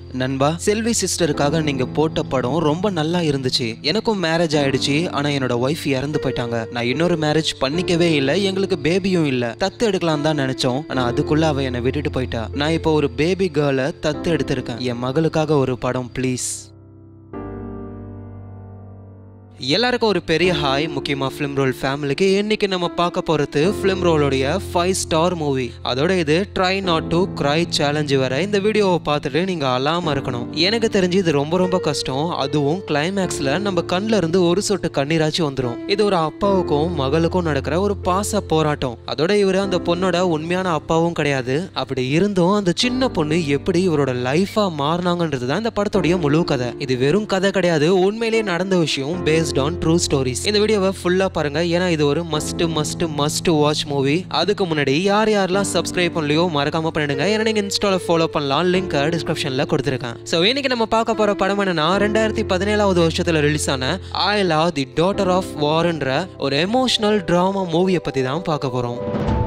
நண்பா செல்வி சிஸ்டருக்காக நீங்க போட்ட படம் ரொம்ப நல்லா இருந்துச்சு எனக்கும் மேரேஜ் ஆயிடுச்சு ஆனா என்னோட ஒய்ஃப் இறந்து போயிட்டாங்க நான் இன்னொரு மேரேஜ் பண்ணிக்கவே இல்லை எங்களுக்கு பேபியும் இல்ல தத்து எடுக்கலாம் தான் நினைச்சோம் ஆனா அதுக்குள்ள அவ என்னை விட்டுட்டு போயிட்டா நான் இப்போ ஒரு பேபி கேர்ளை தத்து எடுத்திருக்கேன் என் மகளுக்காக ஒரு படம் ப்ளீஸ் எல்லாருக்கும் ஒரு பெரிய ஹாய் முக்கியமா ஃபிலிம் ரோல் ஃபேமிலிக்கு இன்னைக்கு நம்ம பார்க்க போறது ஃபிலிம் ரோலோடைய ஃபைவ் ஸ்டார் மூவி அதோட இது try not to cry challenge வர இந்த வீடியோவை பார்த்துட்டு நீங்க அலாம இருக்கணும் எனக்கு தெரிஞ்சு இது ரொம்ப ரொம்ப கஷ்டம் அதுவும் கிளைமேக்ஸ்ல நம்ம கண்ணுல இருந்து ஒரு சொட்டு கண்ணீராச்சு வந்துடும் இது ஒரு அப்பாவுக்கும் மகளுக்கும் நடக்கிற ஒரு பாச போராட்டம் அதோட இவரு அந்த பொண்ணோட உண்மையான அப்பாவும் கிடையாது அப்படி இருந்தும் அந்த சின்ன பொண்ணு எப்படி இவரோட லைஃபா மாறினாங்கன்றது தான் இந்த படத்தோடைய முழு கதை இது வெறும் கதை கிடையாது உண்மையிலேயே நடந்த விஷயம் பேஸ்ட் ஆன் ட்ரூ ஸ்டோரிஸ் இந்த வீடியோவை ஃபுல்லா பாருங்க ஏன்னா இது ஒரு must must must watch movie அதுக்கு முன்னாடி யார் யாரெல்லாம் சப்ஸ்கிரைப் பண்ணலையோ மறக்காம பண்ணிடுங்க ஏன்னா நீங்க இன்ஸ்டால ஃபாலோ பண்ணலாம் லிங்க் டிஸ்கிரிப்ஷன்ல கொடுத்துருக்கேன் ஸோ இன்னைக்கு நம்ம பார்க்க போற படம் என்னன்னா ரெண்டாயிரத்தி பதினேழாவது வருஷத்துல ரிலீஸ் ஆன I love the daughter of வார்ன்ற ஒரு எமோஷனல் டிராமா மூவியை பத்தி தான் பார்க்க போறோம்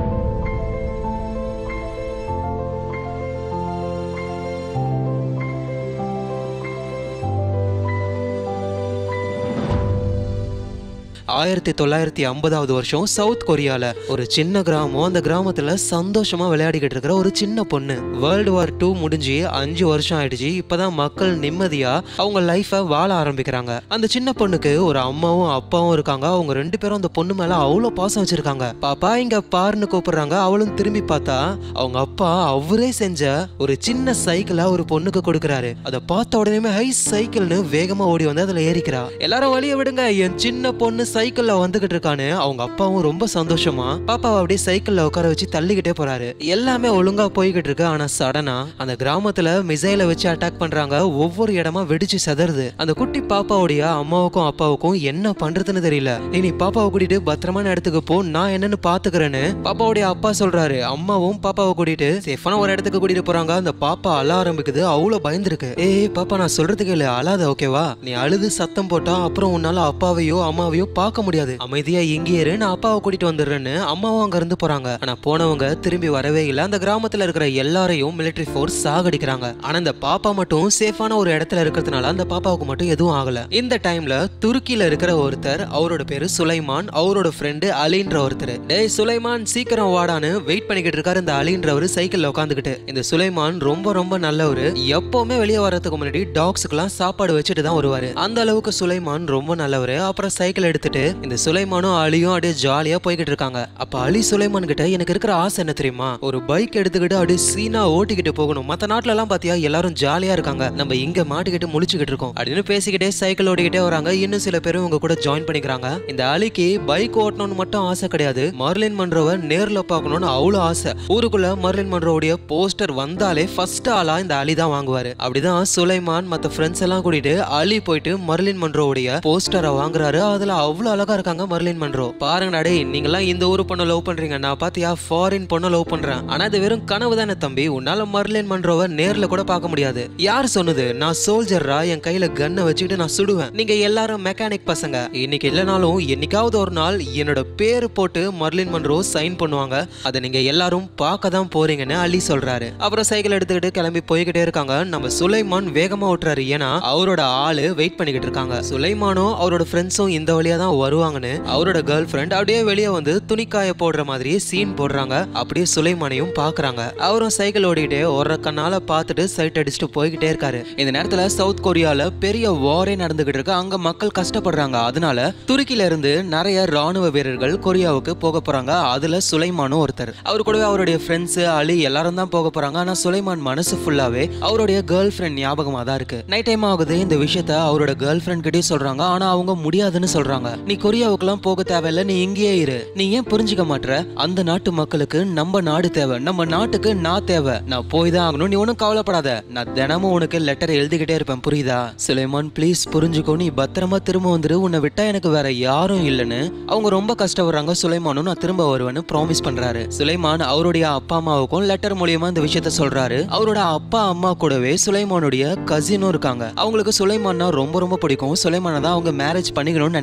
ஆயிரத்தி தொள்ளாயிரத்தி ஐம்பதாவது வருஷம் சவுத் கொரியால ஒரு சின்ன கிராமம் அந்த கிராமத்துல சந்தோஷமா விளையாடிக்கிட்டு இருக்கிற ஒரு சின்ன பொண்ணு வேர்ல்டு வார் டூ முடிஞ்சு அஞ்சு வருஷம் ஆயிடுச்சு இப்பதான் மக்கள் நிம்மதியா அவங்க லைஃபை வாழ ஆரம்பிக்கிறாங்க அந்த சின்ன பொண்ணுக்கு ஒரு அம்மாவும் அப்பாவும் இருக்காங்க அவங்க ரெண்டு பேரும் அந்த பொண்ணு மேல அவ்வளோ பாசம் வச்சிருக்காங்க பாப்பா இங்க பாருன்னு கூப்பிடுறாங்க அவளும் திரும்பி பார்த்தா அவங்க அப்பா அவரே செஞ்ச ஒரு சின்ன சைக்கிளை ஒரு பொண்ணுக்கு கொடுக்குறாரு அதை பார்த்த உடனே ஹை சைக்கிள்னு வேகமா ஓடி வந்து அதுல ஏறிக்கிறா எல்லாரும் வழிய விடுங்க என் சின்ன பொண்ணு சைக்கிள்ல வந்துகிட்டு இருக்கான்னு அவங்க அப்பாவும் ரொம்ப சந்தோஷமா பாப்பாவை அப்படியே சைக்கிள்ல உட்கார வச்சு தள்ளிக்கிட்டே போறாரு எல்லாமே ஒழுங்கா போய்கிட்டு இருக்கு ஆனா சடனா அந்த கிராமத்துல மிசைல வச்சு அட்டாக் பண்றாங்க ஒவ்வொரு இடமா வெடிச்சு செதறுது அந்த குட்டி பாப்பாவுடைய அம்மாவுக்கும் அப்பாவுக்கும் என்ன பண்றதுன்னு தெரியல இனி பாப்பாவை கூட்டிட்டு பத்திரமான இடத்துக்கு போ நான் என்னன்னு பாத்துக்கிறேன்னு பாப்பாவுடைய அப்பா சொல்றாரு அம்மாவும் பாப்பாவை கூட்டிட்டு சேஃபான ஒரு இடத்துக்கு கூட்டிட்டு போறாங்க அந்த பாப்பா அழ ஆரம்பிக்குது அவ்வளவு பயந்துருக்கு ஏய் பாப்பா நான் சொல்றது கேளு அழாத ஓகேவா நீ அழுது சத்தம் போட்டா அப்புறம் உன்னால அப்பாவையோ அம்மாவையோ பார்க்க முடியாது அமைதியா இங்கே இரு நான் அப்பாவை கூட்டிட்டு வந்துடுறேன்னு அம்மாவும் அங்க இருந்து போறாங்க ஆனா போனவங்க திரும்பி வரவே இல்லை அந்த கிராமத்துல இருக்கிற எல்லாரையும் மிலிட்டரி ஃபோர்ஸ் சாகடிக்கிறாங்க ஆனா இந்த பாப்பா மட்டும் சேஃபான ஒரு இடத்துல இருக்கிறதுனால அந்த பாப்பாவுக்கு மட்டும் எதுவும் ஆகல இந்த டைம்ல துருக்கியில இருக்கிற ஒருத்தர் அவரோட பேரு சுலைமான் அவரோட ஃப்ரெண்டு அலின்ற ஒருத்தர் டேய் சுலைமான் சீக்கிரம் வாடான்னு வெயிட் பண்ணிக்கிட்டு இருக்காரு இந்த அலின்றவர் சைக்கிள்ல உட்காந்துக்கிட்டு இந்த சுலைமான் ரொம்ப ரொம்ப நல்லவரு எப்பவுமே வெளியே வர்றதுக்கு முன்னாடி டாக்ஸுக்கெல்லாம் சாப்பாடு வச்சுட்டு தான் வருவாரு அந்த அளவுக்கு சுலைமான் ரொம்ப நல்லவரு அப்புறம் சைக்கிள் எடுத்துட்டு இந்த சுலைமானும் அலியும் அப்படியே ஜாலியா போய்கிட்டு இருக்காங்க அப்ப அலி சுலைமான் கிட்ட எனக்கு இருக்கிற ஆசை என்ன தெரியுமா ஒரு பைக் எடுத்துக்கிட்டு அப்படியே சீனா ஓட்டிக்கிட்டு போகணும் மத்த நாட்டுல எல்லாம் பாத்தியா எல்லாரும் ஜாலியா இருக்காங்க நம்ம இங்க மாட்டிக்கிட்டு முழிச்சுக்கிட்டு இருக்கோம் அப்படின்னு பேசிக்கிட்டே சைக்கிள் ஓட்டிக்கிட்டே வராங்க இன்னும் சில பேரும் உங்க கூட ஜாயின் பண்ணிக்கிறாங்க இந்த அலிக்கு பைக் ஓட்டணும்னு மட்டும் ஆசை கிடையாது மர்லின் மன்றோவை நேர்ல பார்க்கணும்னு அவ்வளவு ஆசை ஊருக்குள்ள மர்லின் மன்றோடைய போஸ்டர் வந்தாலே ஃபர்ஸ்ட் ஆளா இந்த அலி தான் வாங்குவாரு அப்படிதான் சுலைமான் மத்த ஃப்ரெண்ட்ஸ் எல்லாம் கூட்டிட்டு அலி போயிட்டு மர்லின் மன்றோவுடைய போஸ்டரை வாங்குறாரு அதுல அவ்வளவு அழகா இருக்காங்க மர்லின் மன்றோ பாருங்கடா டேய் நீங்கெல்லாம் இந்த ஊர் பொண்ணை லவ் பண்றீங்க நான் பாத்தியா ஃபாரின் பொண்ணை லவ் பண்றேன் ஆனா அது வெறும் கனவு தானே தம்பி உன்னால மர்லின் மன்றோவை நேர்ல கூட பார்க்க முடியாது யார் சொன்னது நான் சோல்ஜர்ரா என் கையில கன்னை வச்சுக்கிட்டு நான் சுடுவேன் நீங்க எல்லாரும் மெக்கானிக் பசங்க இன்னைக்கு இல்லைனாலும் என்னைக்காவது ஒரு நாள் என்னோட பேரு போட்டு மர்லின் மன்றோ சைன் பண்ணுவாங்க அதை நீங்க எல்லாரும் பார்க்க தான் போறீங்கன்னு அலி சொல்றாரு அப்புறம் சைக்கிள் எடுத்துக்கிட்டு கிளம்பி போய்கிட்டே இருக்காங்க நம்ம சுலைமான் வேகமா ஓட்டுறாரு ஏன்னா அவரோட ஆளு வெயிட் பண்ணிக்கிட்டு இருக்காங்க சுலைமானும் அவரோட ஃப்ரெண்ட்ஸும் இந்த வழியா தான் வருவாங்கன்னு அவரோட கேர்ள் ஃப்ரெண்ட் அப்படியே வெளியே வந்து துணிக்காய போடுற மாதிரியே சீன் போடுறாங்க அப்படியே சுலைமானையும் பாக்குறாங்க அவரும் சைக்கிள் ஓடிக்கிட்டே ஒரு கண்ணால பார்த்துட்டு சைட் அடிச்சுட்டு போய்கிட்டே இருக்காரு இந்த நேரத்துல சவுத் கொரியால பெரிய வாரே நடந்துகிட்டு இருக்கு அங்க மக்கள் கஷ்டப்படுறாங்க அதனால துருக்கில இருந்து நிறைய ராணுவ வீரர்கள் கொரியாவுக்கு போக போறாங்க அதுல சுலைமானும் ஒருத்தர் அவர் கூடவே அவருடைய ஃப்ரெண்ட்ஸ் அலி எல்லாரும் தான் போக போறாங்க ஆனா சுலைமான் மனசு ஃபுல்லாவே அவருடைய கேர்ள் ஃப்ரெண்ட் ஞாபகமா தான் இருக்கு நைட் டைம் ஆகுது இந்த விஷயத்த அவரோட கேர்ள் ஃப்ரெண்ட் கிட்டே சொல்றாங்க ஆனா அவங்க முடியாதுன்னு சொல்றாங்க நீ கொரியாவுக்குலாம் போக தேவையில்ல நீ இங்கேயே இரு நீ ஏன் புரிஞ்சுக்க மாட்ற அந்த நாட்டு மக்களுக்கு நம்ம நாடு தேவை நம்ம நாட்டுக்கு நான் தேவை நான் போய் தான் ஆகணும் நீ ஒன்றும் கவலைப்படாத நான் தினமும் உனக்கு லெட்டர் எழுதிக்கிட்டே இருப்பேன் புரியுதா சுலைமான் ப்ளீஸ் புரிஞ்சுக்கோ நீ பத்திரமா திரும்ப வந்துரு உன்னை விட்டா எனக்கு வேற யாரும் இல்லைன்னு அவங்க ரொம்ப கஷ்டப்படுறாங்க சுலைமானும் நான் திரும்ப வருவேன்னு ப்ராமிஸ் பண்றாரு சுலைமான் அவருடைய அப்பா அம்மாவுக்கும் லெட்டர் மூலியமா இந்த விஷயத்த சொல்றாரு அவரோட அப்பா அம்மா கூடவே சுலைமானுடைய கசினும் இருக்காங்க அவங்களுக்கு சுலைமான்னா ரொம்ப ரொம்ப பிடிக்கும் சுலைமானை தான் அவங்க மேரேஜ் பண்ணிக்கணும்னு நினைக்கிறாங்க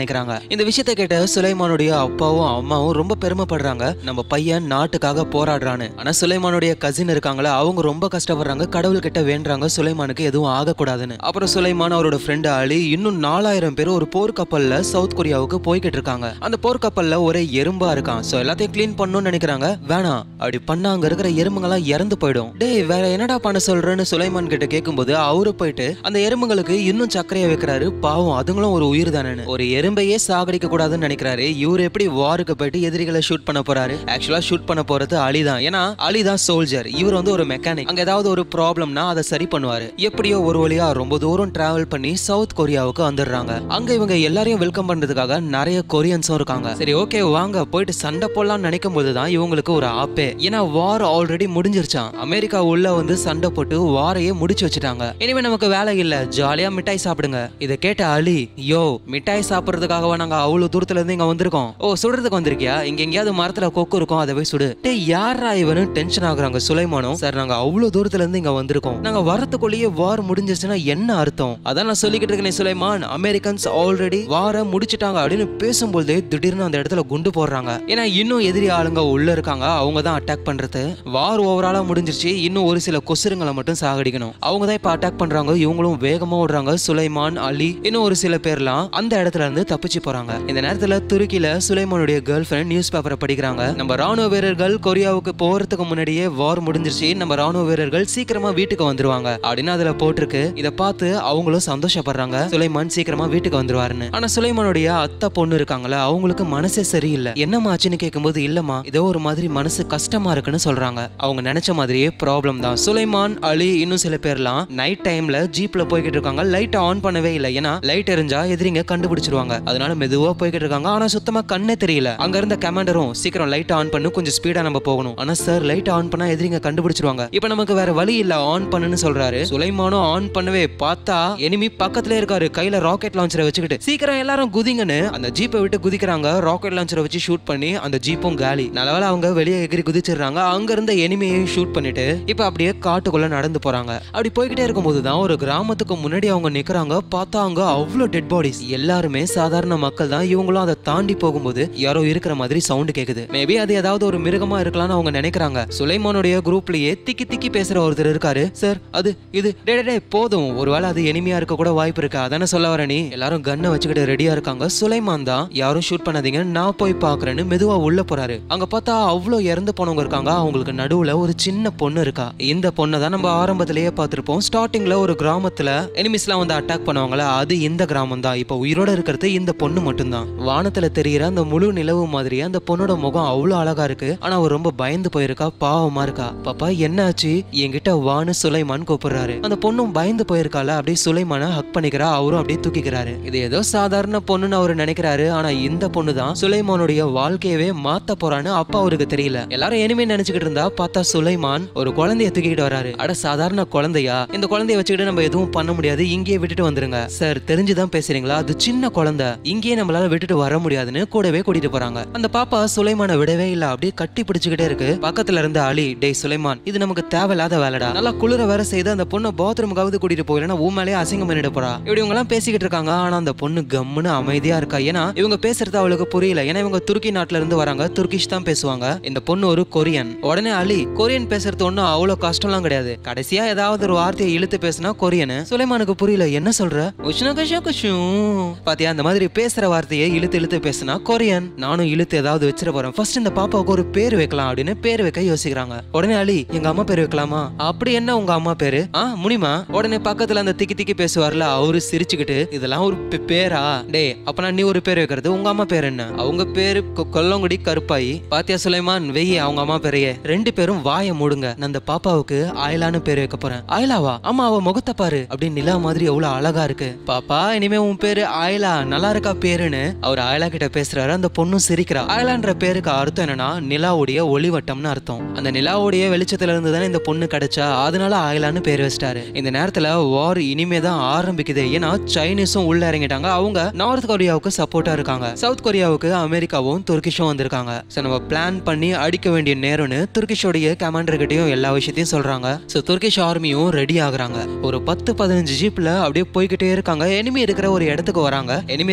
இந்த விஷயத்தை கேட்ட சுலைமானுடைய அப்பாவும் அம்மாவும் ரொம்ப பெருமைப்படுறாங்க நம்ம பையன் நாட்டுக்காக போராடுறான்னு ஆனா சுலைமானுடைய கசின் இருக்காங்களா அவங்க ரொம்ப கஷ்டப்படுறாங்க கடவுள் கிட்ட வேண்டுறாங்க சுலைமானுக்கு எதுவும் ஆகக்கூடாதுன்னு அப்புறம் சுலைமான் அவரோட ஃப்ரெண்டு அலி இன்னும் நாலாயிரம் பேர் ஒரு போர்க்கப்பல்ல சவுத் கொரியாவுக்கு போய்கிட்டு இருக்காங்க அந்த போர்க்கப்பல்ல ஒரே எறும்பா இருக்கான் சோ எல்லாத்தையும் க்ளீன் பண்ணணும்னு நினைக்கிறாங்க வேணாம் அப்படி பண்ணா அங்க இருக்கிற எறும்புங்கெல்லாம் இறந்து போயிடும் டேய் வேற என்னடா பண்ண சொல்றேன்னு சுலைமான் கிட்ட கேட்கும்போது அவரு போயிட்டு அந்த எறும்புங்களுக்கு இன்னும் சர்க்கரையை வைக்கிறாரு பாவம் அதுங்களும் ஒரு உயிர் தானே ஒரு எறும்பையே சாகடிக்க கூடாதுன்னு நினைக்கிறாரு இவர் எப்படி வாருக்கு போயிட்டு எதிரிகளை ஷூட் பண்ண போறாரு ஆக்சுவலா ஷூட் பண்ண போறது அலி தான் ஏன்னா அலி தான் சோல்ஜர் இவர் வந்து ஒரு மெக்கானிக் அங்க ஏதாவது ஒரு ப்ராப்ளம்னா அதை சரி பண்ணுவாரு எப்படியோ ஒரு வழியா ரொம்ப தூரம் டிராவல் பண்ணி சவுத் கொரியாவுக்கு வந்துடுறாங்க அங்க இவங்க எல்லாரையும் வெல்கம் பண்றதுக்காக நிறைய கொரியன்ஸும் இருக்காங்க சரி ஓகே வாங்க போயிட்டு சண்டை போடலாம்னு நினைக்கும் போது தான் இவங்களுக்கு ஒரு ஆப்பே ஏன்னா வார் ஆல்ரெடி முடிஞ்சிருச்சான் அமெரிக்கா உள்ள வந்து சண்டை போட்டு வாரையே முடிச்சு வச்சுட்டாங்க இனிமே நமக்கு வேலை இல்ல ஜாலியா மிட்டாய் சாப்பிடுங்க இதை கேட்ட அலி யோ மிட்டாய் சாப்பிடுறதுக்காகவா நாங்க அவ்வளவு தூரத்துல இருந்து இங்க வந்திருக்கோம் ஓ சுடுறதுக்கு வந்திருக்கியா இங்க எங்கேயாவது மரத்துல கொக்கு இருக்கும் அதை போய் சுடு டேய் யாரா இவனு டென்ஷன் ஆகுறாங்க சுலைமானும் சார் நாங்க அவ்வளவு தூரத்துல இருந்து இங்க வந்திருக்கோம் நாங்க வரத்துக்குள்ளேயே வார் முடிஞ்சிருச்சுன்னா என்ன அர்த்தம் அதான் நான் சொல்லிக்கிட்டு இருக்கேன் சுலைமான் அமெரிக்கன்ஸ் ஆல்ரெடி வார முடிச்சிட்டாங்க அப்படின்னு பேசும்போதே திடீர்னு அந்த இடத்துல குண்டு போடுறாங்க ஏன்னா இன்னும் எதிரி ஆளுங்க உள்ள இருக்காங்க அவங்க தான் அட்டாக் பண்றது வார் ஓவராலா முடிஞ்சிருச்சு இன்னும் ஒரு சில கொசுருங்களை மட்டும் சாகடிக்கணும் அவங்க தான் இப்ப அட்டாக் பண்றாங்க இவங்களும் வேகமா ஓடுறாங்க சுலைமான் அலி இன்னும் ஒரு சில பேர்லாம் அந்த இடத்துல இருந்து தப்பிச்சு போறாங்க இந்த நேரத்துல துருக்கியில சுலைமானுடைய கேர்ள் ஃபிரெண்ட் நியூஸ் பேப்பரை படிக்கிறாங்க நம்ம ராணுவ வீரர்கள் கொரியாவுக்கு போறதுக்கு முன்னாடியே வார் முடிஞ்சிருச்சு நம்ம ராணுவ வீரர்கள் சீக்கிரமா வீட்டுக்கு வந்துருவாங்க அப்படின்னு அதுல போட்டிருக்கு இத பார்த்து அவங்களும் சந்தோஷப்படுறாங்க சுலைமான் சீக்கிரமா வீட்டுக்கு வந்துருவாருன்னு ஆனா சுலைமானுடைய அத்தை பொண்ணு இருக்காங்களா அவங்களுக்கு மனசே சரியில்லை என்னம்மா ஆச்சுன்னு கேட்கும்போது இல்லம்மா ஏதோ ஒரு மாதிரி மனசு கஷ்டமா இருக்குன்னு சொல்றாங்க அவங்க நினைச்ச மாதிரியே ப்ராப்ளம் தான் சுலைமான் அலி இன்னும் சில பேர்லாம் நைட் டைம்ல ஜீப்ல போய்கிட்டு இருக்காங்க லைட் ஆன் பண்ணவே இல்லை ஏன்னா லைட் எரிஞ்சா எதிரிங்க கண்டுபிடிச்சிருவாங்க அதனால மெதுவா போய்கிட்டு இருக்காங்க ஆனா சுத்தமா கண்ணே தெரியல அங்க இருந்த கமாண்டரும் சீக்கிரம் லைட் ஆன் பண்ணு கொஞ்சம் ஸ்பீடா நம்ம போகணும் ஆனா சார் லைட் ஆன் பண்ணா எதிரிங்க கண்டுபிடிச்சிருவாங்க இப்போ நமக்கு வேற வழி இல்ல ஆன் பண்ணுன்னு சொல்றாரு சுலைமானும் ஆன் பண்ணவே பார்த்தா எனிமி பக்கத்துல இருக்காரு கையில ராக்கெட் லான்ச்சரை வச்சுக்கிட்டு சீக்கிரம் எல்லாரும் குதிங்கன்னு அந்த ஜீப்பை விட்டு குதிக்கிறாங்க ராக்கெட் லான்ச்சரை வச்சு ஷூட் பண்ணி அந்த ஜீப்பும் காலி நல்லவேளை அவங்க வெளியே எகிரி குதிச்சிடுறாங்க அங்க இருந்த எனிமையையும் ஷூட் பண்ணிட்டு இப்போ அப்படியே காட்டுக்குள்ள நடந்து போறாங்க அப்படி போய்கிட்டே இருக்கும்போது தான் ஒரு கிராமத்துக்கு முன்னாடி அவங்க நிக்கிறாங்க பார்த்தா அங்க அவ்வளோ டெட் பாடிஸ் எல்லாருமே சாதாரண மக்கள் தான் இவங்களும் அதை தாண்டி போகும்போது யாரோ இருக்கிற மாதிரி சவுண்ட் கேக்குது மேபி அது ஏதாவது ஒரு மிருகமா இருக்கலாம்னு அவங்க நினைக்கிறாங்க சுலைமானுடைய குரூப்லயே திக்கி திக்கி பேசுற ஒருத்தர் இருக்காரு சார் அது இது டே டே, டே போதும் ஒருவேளை அது எனிமையா இருக்க கூட வாய்ப்பு இருக்கு அதானே சொல்ல வர நீ எல்லாரும் கன்னை வச்சுக்கிட்டு ரெடியா இருக்காங்க சுலைமான் தான் யாரும் ஷூட் பண்ணாதீங்க நான் போய் பாக்குறேன்னு மெதுவா உள்ள போறாரு அங்க பார்த்தா அவ்வளோ இறந்து போனவங்க இருக்காங்க அவங்களுக்கு நடுவுல ஒரு சின்ன பொண்ணு இருக்கா இந்த பொண்ணை தான் நம்ம ஆரம்பத்திலேயே பார்த்திருப்போம் ஸ்டார்டிங்ல ஒரு கிராமத்துல எனிமிஸ்லாம் வந்து அட்டாக் பண்ணுவாங்கல்ல அது இந்த கிராமம் தான் இப்போ உயிரோட இருக்கிறது இந்த பொண்ணு மட்டும்தான் வானத்துல தெரியிற அந்த முழு நிலவு மாதிரி அந்த பொண்ணோட முகம் அவ்வளோ அழகா இருக்கு ஆனா அவ ரொம்ப பயந்து போயிருக்கா பாவமா இருக்கா பாப்பா என்ன ஆச்சு என்கிட்ட வான்னு சுலைமான் கூப்பிடுறாரு அந்த பொண்ணும் பயந்து போயிருக்கால அப்படியே சுலைமான ஹக் பண்ணிக்கிறா அவரும் அப்படியே தூக்கிக்கிறாரு இது ஏதோ சாதாரண பொண்ணுன்னு அவரு நினைக்கிறாரு ஆனா இந்த பொண்ணு தான் சுலைமானுடைய வாழ்க்கையவே மாத்த போறான்னு அப்பா அவருக்கு தெரியல எல்லாரும் இனிமே நினைச்சுக்கிட்டு இருந்தா பார்த்தா சுலைமான் ஒரு குழந்தைய தூக்கிட்டு வராரு அட சாதாரண குழந்தையா இந்த குழந்தைய வச்சுக்கிட்டு நம்ம எதுவும் பண்ண முடியாது இங்கேயே விட்டுட்டு வந்துருங்க சார் தெரிஞ்சுதான் பேசுறீங்களா அது சின்ன குழந்தை இங்கேயே நம்மளால விட்டுட்டு வர முடியாதுன்னு கூடவே கூட்டிட்டு போறாங்க அந்த பாப்பா சுலைமான விடவே இல்ல அப்படியே கட்டி பிடிச்சுக்கிட்டே இருக்கு பக்கத்துல இருந்த அலி டேய் சுலைமான் இது நமக்கு தேவையில்லாத வேலைடா நல்லா குளிர வேற செய்து அந்த பொண்ணை பாத்ரூமுக்காவது கூட்டிட்டு போயிலன்னா உன் மேலே அசிங்கம் பண்ணிட்டு போறா இப்படி இவங்க எல்லாம் பேசிக்கிட்டு இருக்காங்க ஆனா அந்த பொண்ணு கம்முன்னு அமைதியா இருக்கா ஏன்னா இவங்க பேசுறது அவளுக்கு புரியல ஏன்னா இவங்க துருக்கி நாட்டுல இருந்து வராங்க துர்கிஷ் தான் பேசுவாங்க இந்த பொண்ணு ஒரு கொரியன் உடனே அலி கொரியன் பேசுறது ஒன்றும் அவ்வளோ கஷ்டம்லாம் கிடையாது கடைசியா ஏதாவது ஒரு வார்த்தையை இழுத்து பேசினா கொரியனு சுலைமானுக்கு புரியல என்ன சொல்ற உஷ்ணகஷா குஷும் பாத்தியா அந்த மாதிரி பேசுற வார்த்தையை இழுத்து இழுத்து பேசினா கொரியன் நானும் இழுத்து ஏதாவது வச்சிட போறேன் ஃபர்ஸ்ட் இந்த பாப்பாவுக்கு ஒரு பேர் வைக்கலாம் அப்படின்னு பேர் வைக்க யோசிக்கிறாங்க உடனே அலி எங்க அம்மா பேர் வைக்கலாமா அப்படி என்ன உங்க அம்மா பேரு ஆ முடியுமா உடனே பக்கத்துல அந்த திக்கி திக்கி பேசுவார்ல அவரு சிரிச்சுக்கிட்டு இதெல்லாம் ஒரு பே- பேரா டேய் அப்பனா நீ ஒரு பேர் வைக்கிறது உங்க அம்மா பேர் என்ன அவங்க பேரு கொ- கொல்லங்குடி கருப்பாயி பாத்தியா சுலைமான் வெய்ய அவங்க அம்மா பேரையே ரெண்டு பேரும் வாயை மூடுங்க நான் அந்த பாப்பாவுக்கு ஆயிலான்னு பேர் வைக்க போறேன் ஆயிலாவா ஆமா அவ முகத்தை பாரு அப்படின்னு நிலா மாதிரி எவ்வளவு அழகா இருக்கு பாப்பா இனிமே உன் பேரு ஆயிலா நல்லா இருக்கா பேருன்னு அவர் ஆயிலா கிட்ட பேசுறாரு அந்த பொண்ணும் சிரிக்கிறா ஆயிலான்ற பேருக்கு அர்த்தம் என்னன்னா நிலாவுடைய ஒளிவட்டம்னு அர்த்தம் அந்த நிலாவுடைய வெளிச்சத்துல இருந்து தானே இந்த பொண்ணு கிடைச்சா அதனால ஆயிலான்னு பேர் வச்சிட்டாரு இந்த நேரத்துல வார் இனிமே தான் ஆரம்பிக்குது ஏன்னா சைனீஸும் உள்ள இறங்கிட்டாங்க அவங்க நார்த் கொரியாவுக்கு சப்போர்ட்டா இருக்காங்க சவுத் கொரியாவுக்கு அமெரிக்காவும் துர்கிஷும் வந்திருக்காங்க சோ நம்ம பிளான் பண்ணி அடிக்க வேண்டிய நேரம்னு துர்கிஷோடைய கமாண்டர் கிட்டயும் எல்லா விஷயத்தையும் சொல்றாங்க சோ துர்கிஷ் ஆர்மியும் ரெடி ஆகுறாங்க ஒரு பத்து பதினஞ்சு ஜீப்ல அப்படியே போய்கிட்டே இருக்காங்க எனிமி இருக்கிற ஒரு இடத்துக்கு வராங்க எனிமி இருக்காங்களான்னு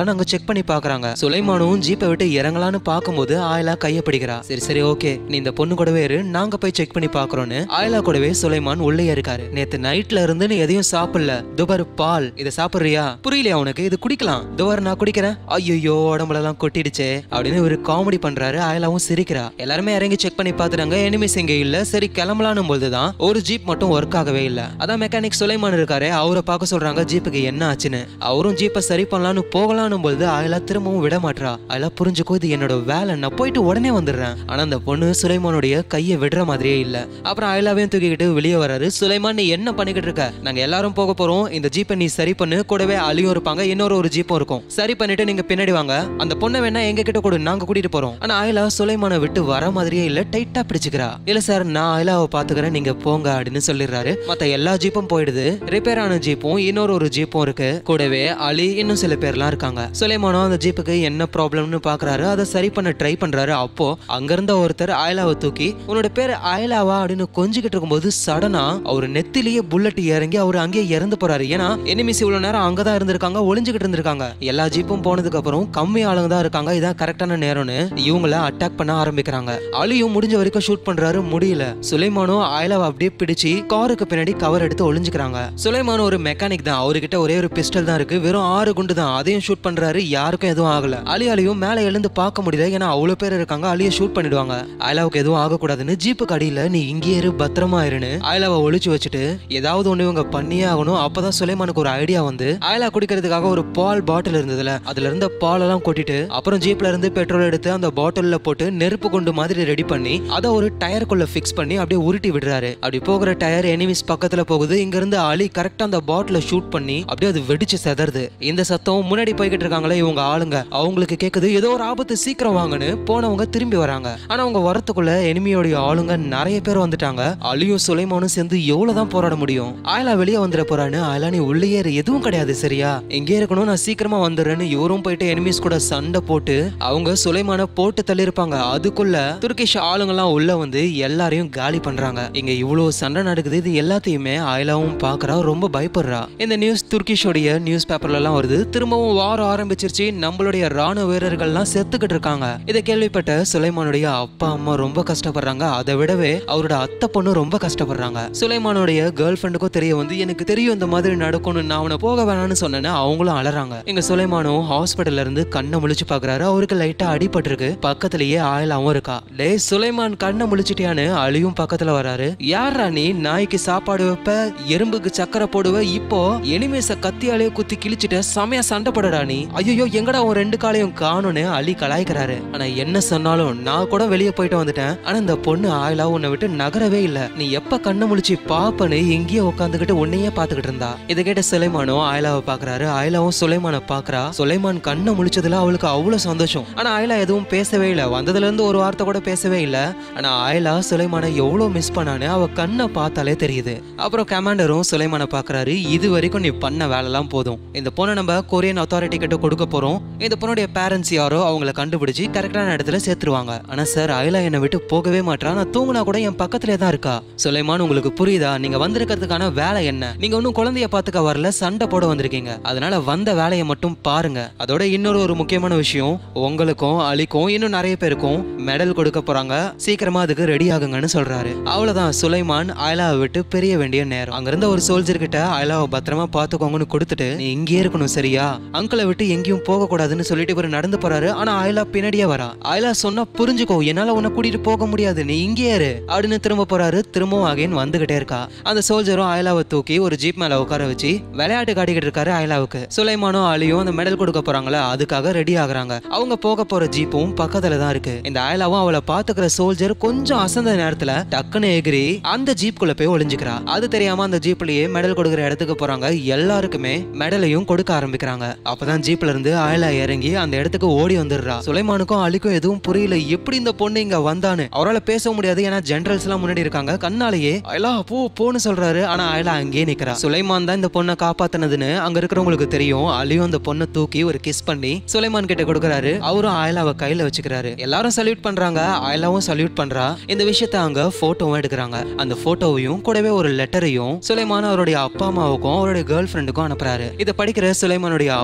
இருக்கான்னு அங்க செக் பண்ணி பாக்குறாங்க சுலைமானும் ஜீப்பை விட்டு இறங்கலான்னு பார்க்கும்போது ஆயிலா கைய பிடிக்கிறா சரி சரி ஓகே நீ இந்த பொண்ணு கூடவே இரு நாங்க போய் செக் பண்ணி பாக்குறோம்னு ஆயிலா கூடவே சுலைமான் உள்ளே இருக்காரு நேத்து நைட்ல இருந்து நீ எதையும் சாப்பிடல துபார் பால் இதை சாப்பிடுறியா புரியலையா உனக்கு இது குடிக்கலாம் துபார் நான் குடிக்கிறேன் ஐயோ உடம்புல எல்லாம் கொட்டிடுச்சே அப்படின்னு ஒரு காமெடி பண்றாரு ஆயிலாவும் சிரிக்கிறா எல்லாருமே இறங்கி செக் பண்ணி பாத்துறாங்க எனிமிஸ் இங்க இல்ல சரி கிளம்பலானும் போதுதான் ஒரு ஜீப் மட்டும் ஒர்க் ஆகவே இல்ல அதான் மெக்கானிக் சுலைமான் இருக்காரு அவரை பார்க்க சொல்றாங்க ஜீப்புக்கு என்ன ஆச்சுன்னு அவரும் ஜீப்பை சரி பண்ணலாம்னு போகலானும் பொழுது ஆயிலா திரும்பவும் விட மாட்றா ஆயிலா புரிஞ்சுக்கோ இது என்னோட வேலை நான் போயிட்டு உடனே வந்துடுறேன் ஆனா அந்த பொண்ணு சுலைமானுடைய கையை விடுற மாதிரியே இல்ல அப்புறம் ஆயிலாவையும் தூக்கிக்கிட்டு வெளியே வராரு சுலைமான் நீ என்ன பண்ணிக்கிட்டு இருக்க நாங்க எல்லாரும் போக போறோம் இந்த ஜீப்பை நீ சரி பண்ணு கூடவே அலியும் இருப்பாங்க இன்னொரு ஒரு ஜீப்பும் இருக்கும் சரி பண்ணிட்டு நீங்க பின்னாடி வாங்க அந்த பொண்ணை வேணா எங்க கிட்ட கொடு நாங்க கூட்டிட்டு போறோம் ஆனா ஆயிலா சுலைமானை விட்டு வர மாதிரியே இல்ல டைட்டா பிடிச்சுக்கிறா இல்ல சார் நான் ஆயிலாவை பாத்துக்கிறேன் நீங்க போங்க அப்படின்னு சொல்லிடுறாரு மத்த எல்லா ஜீப்பும் போயிடுது ரிப்பேர் ஆன ஜீப்பும் இன்னொரு ஒரு ஜீப்பும் இருக்கு கூடவே அலி இன்னும் சில பேர்லாம் இருக்காங்க சுலைமானோ அந்த ஜீப்புக்கு என்ன ப்ராப்ளம்னு பாக்குறாரு அதை சரி பண்ண ட்ரை பண்றாரு அப்போ அங்க இருந்த ஒருத்தர் ஆயிலாவை தூக்கி உன்னோட பேர் ஆயிலாவா அப்படின்னு கொஞ்சிக்கிட்டு இருக்கும்போது சடனா அவர் நெத்திலேயே புல்லட் இறங்கி அவர் அங்கேயே இறந்து போறாரு ஏன்னா எனிமிஸ் இவ்வளவு நேரம் அங்கதான் இருந்திருக்காங்க ஒளிஞ்சுக்கிட்டு இருந்திருக்காங்க எல்லா ஜீப்பும் போனதுக்கு அப்புறம் கம்மி ஆளுங்க தான் இருக்காங்க இதான் கரெக்டான நேரம்னு இவங்கள அட்டாக் பண்ண ஆரம்பிக்கிறாங்க அலியும் முடிஞ்ச வரைக்கும் ஷூட் பண்றாரு முடியல சுலைமானும் ஆயிலாவை அப்படியே பிடிச்சு காருக்கு பின்னாடி கவர் எடுத்து ஒளிஞ்சுக்கிறாங்க சுலைமான் ஒரு மெக்கானிக் தான் அவர்கிட்ட ஒரே ஒரு பிஸ்டல் தான் இருக்கு வெறும் ஆறு குண்டு தான் அதையும் ஷூட் பண்றாரு யாருக்கும் எதுவும் ஆகல அலி அலியும் மேலே எழுந்து பார்க்க முடியல ஏன்னா அவ்வளவு பேர் இருக்காங்க அலியை ஷூட் பண்ணிடுவாங்க ஆயிலாவுக்கு எதுவும் ஆகக்கூடாதுன்னு ஜீப்புக்கு அடியில நீ இங்கே இரு பத்திரமா இருன்னு ஆயிலாவை ஒளிச்சு வச்சுட்டு ஏதாவது ஒண்ணு இவங்க பண்ணியே ஆகணும் அப்பதான் சுலைமானுக்கு ஒரு ஐடியா வந்து ஆயிலா குடிக்கிறதுக்காக ஒரு பால் பாட்டில் இருந்ததுல அதுல இருந்த பால் எல்லாம் கொட்டிட்டு அப்புறம் ஜீப்ல இருந்து பெட்ரோல் எடுத்து அந்த பாட்டில்ல போட்டு நெருப்பு குண்டு மாதிரி ரெடி பண்ணி அதை ஒரு டயருக்குள்ள ஃபிக்ஸ் பண்ணி அப்படியே உருட்டி விடுறாரு அப்படி போகிற டயர் எனிமிஸ் பக்கத்துல போகுது இங்க இருந்து அலி கரெக்டா அந்த பாட்டில ஷூட் பண்ணி அப்படியே அது வெடிச்சு செதறுது இந்த சத்தம் முன்னாடி போய்கிட்டு இருக்காங்களே இவங்க ஆளுங்க அவங்களுக்கு கேக்குது ஏதோ ஒரு ஆபத்து சீக்கிரம் வாங்கன்னு போனவங்க திரும்பி வராங்க ஆனா அவங்க வரத்துக்குள்ள எனிமியோடைய ஆளுங்க நிறைய பேர் வந்துட்டாங்க அலியும் சுலைமானும் சேர்ந்து எவ்வளவுதான் போராட முடியும் ஆயலா வெளியே வந்துட போறான்னு ஆயலா நீ உள்ளே ஏறு எதுவும் கிடையாது சரியா எங்கே இருக்கணும் நான் சீக்கிரமா வந்துடுறேன்னு இவரும் போயிட்டு எனிமிஸ் கூட சண்டை போட்டு அவங்க சுலைமான போட்டு தள்ளியிருப்பாங்க அதுக்குள்ள துர்கிஷ் ஆளுங்கெல்லாம் உள்ள வந்து எல்லாரையும் காலி பண்றாங்க இங்க இவ்வளவு சண்டை நடக்குது இது எல்லாத்தையுமே ஆயலாவும் பாக்குறா ரொம்ப பயப்படுறா இந்த நியூஸ் துர்கிஷோடைய நியூஸ் பேப்பர்ல எல்லாம் வருது திரும்பவும் வாரம் ஆரம்பிச்சிருச்சு நம்மளுடைய ராணுவ வீரர்கள்லாம் செத்துக்கிட்டு இருக்காங்க இதை கேள்விப்பட்ட சுலைமானுடைய அப்பா அம்மா ரொம்ப கஷ்டப்படுறாங்க அதை விடவே அவரோட அத்தை பொண்ணு ரொம்ப கஷ்டப்படுறாங்க சுலைமானுடைய கேர்ள் ஃப்ரெண்டுக்கும் தெரிய வந்து எனக்கு தெரியும் இந்த மாதிரி நடக்கும்னு நான் அவனை போக வேணாம்னு சொன்னேன்னு அவங்களும் அலறாங்க இங்க சுலைமானும் ஹாஸ்பிட்டல்ல இருந்து கண்ணை முழிச்சு பாக்குறாரு அவருக்கு லைட்டா அடிபட்டிருக்கு பக்கத்திலேயே ஆயிலாவும் இருக்கா டே சுலைமான் கண்ணை முழிச்சிட்டியான்னு அழியும் பக்கத்துல வராரு யாரா நீ நாய்க்கு சாப்பாடு வைப்ப எறும்புக்கு சக்கரை போடுவ இப்போ எனிமேஸ கத்தியாலேயே குத்தி கிழிச்சிட்ட செமையா சண்டை போடடா நீ ஐயோ எங்கடா உன் ரெண்டு காலையும் காணும்னு அலி கலாய்க்கிறாரு ஆனா என்ன சொன்னாலும் நான் கூட வெளியே போயிட்டு வந்துட்டேன் ஆனா இந்த பொண்ணு ஆயிலா உன்னை விட்டு நகரவே இல்ல நீ எப்ப கண்ணை முழிச்சு பாப்பன்னு எங்கேயோ உட்காந்துக்கிட்டு உன்னையே பாத்துக்கிட்டு இருந்தா இதை கேட்ட சுலைமானும் ஆயிலாவை பாக்குறாரு ஆயிலாவும் சுலைமான பாக்குறா சுலைமான் கண்ணை முழிச்சதுல அவளுக்கு அவ்வளவு சந்தோஷம் ஆனா ஆயிலா எதுவும் பேசவே இல்ல வந்ததுல இருந்து ஒரு வார்த்தை கூட பேசவே இல்ல ஆனா ஆயிலா சுலைமான எவ்வளவு மிஸ் பண்ணான்னு அவ கண்ணை பார்த்தாலே தெரியுது அப்புறம் கமாண்டரும் சுலைமான பாக்குறாரு இது வரைக்கும் நீ பண்ண வேலைலாம் போதும் இந்த பொண்ணை நம்ம கொரியன் அத்தாரிட்டி கிட்ட கொடுக்க போறோம் இந்த பொண்ணுடைய பேரண்ட்ஸ் யாரோ அவங்கள கண்டுபிடிச்சு கரெக்டான இடத்துல சேர்த்துருவாங்க ஆனா சார் ஆயிலா என்னை விட்டு போகவே மாட்டா நான் தூங்குனா கூட என் பக்கத்திலே தான் இருக்கா சுலைமான் உங்களுக்கு புரியுதா நீங்க வந்திருக்கிறதுக்கான வேலை என்ன நீங்க ஒன்றும் குழந்தைய பார்த்துக்க வரல சண்டை போட வந்திருக்கீங்க அதனால வந்த வேலையை மட்டும் பாருங்க அதோட இன்னொரு ஒரு முக்கியமான விஷயம் உங்களுக்கும் அலிக்கும் இன்னும் நிறைய பேருக்கும் மெடல் கொடுக்க போறாங்க சீக்கிரமா அதுக்கு ரெடி ஆகுங்கன்னு சொல்றாரு அவ்வளவுதான் சுலைமான் ஆயிலாவை விட்டு பிரிய வேண்டிய நேரம் அங்க இருந்த ஒரு சோல்ஜர் கிட்ட ஆயிலாவை பத்திரமா பாத்துக்கோங்கன்னு கொடுத்துட்டு நீ இங்கே இருக்கணும் சரியா அங்கிளை விட்டு எங்கேயும் போக கூடாதுன்னு சொல்லிட்டு இவர் நடந்து போறாரு ஆனா ஆயிலா பின்னாடியே வரா ஆயிலா சொன்னா புரிஞ்சுக்கோ என்னால உன்னை கூட்டிட்டு போக முடியாது நீ இங்கே இரு அப்படின்னு திரும்ப போறாரு திரும்பவும் அகைன் வந்துகிட்டே இருக்கா அந்த சோல்ஜரும் ஆயிலாவை தூக்கி ஒரு ஜீப் மேல உட்கார வச்சு விளையாட்டு காட்டிக்கிட்டு இருக்காரு ஆயிலாவுக்கு சுலைமானும் அலியும் அந்த மெடல் கொடுக்க போறாங்களா அதுக்காக ரெடி ஆகுறாங்க அவங்க போக போற ஜீப்பும் பக்கத்துல தான் இருக்கு இந்த ஆயிலாவும் அவளை பாத்துக்கிற சோல்ஜர் கொஞ்சம் அசந்த நேரத்துல டக்குன்னு எகிரி அந்த ஜீப்குள்ள போய் ஒளிஞ்சுக்கிறா அது தெரியாம அந்த ஜீப்லயே மெடல் கொடுக்குற இடத்துக்கு போறாங்க எல்லாருக்குமே மெடலையும் கொடுக்க ஆரம்பிக்கிறாங்க அப்பதான் ஜீப்ல இருந்து ஆயிலா இறங்கி அந்த இடத்துக்கு ஓடி வந்துடுறா சுலைமானுக்கும் அலிக்கும் எதுவும் புரியல எப்படி இந்த பொண்ணு இங்க வந்தான்னு அவரால் பேச முடியாது ஏன்னா ஜெனரல்ஸ் எல்லாம் முன்னாடி இருக்காங்க கண்ணாலேயே அயலா போ போன்னு சொல்றாரு ஆனா அயலா அங்கேயே நிக்கிறா சுலைமான் தான் இந்த பொண்ணை காப்பாத்தினதுன்னு அங்க இருக்கிறவங்களுக்கு தெரியும் அலியும் அந்த பொண்ணை தூக்கி ஒரு கிஸ் பண்ணி சுலைமான் கிட்ட கொடுக்கறாரு அவரும் அயலாவை கையில வச்சுக்கிறாரு எல்லாரும் சல்யூட் பண்றாங்க அயலாவும் சல்யூட் பண்றா இந்த விஷயத்த அங்க போட்டோவும் எடுக்கிறாங்க அந்த போட்டோவையும் கூடவே ஒரு லெட்டரையும் சுலைமான் அவருடைய அப்பா அம்மாவுக்கும் அவருடைய கேர்ள் ஃப்ரெண்டுக்கும் அனுப்புறாரு இதை படிக்கிற சுலைமானுடைய அப்பா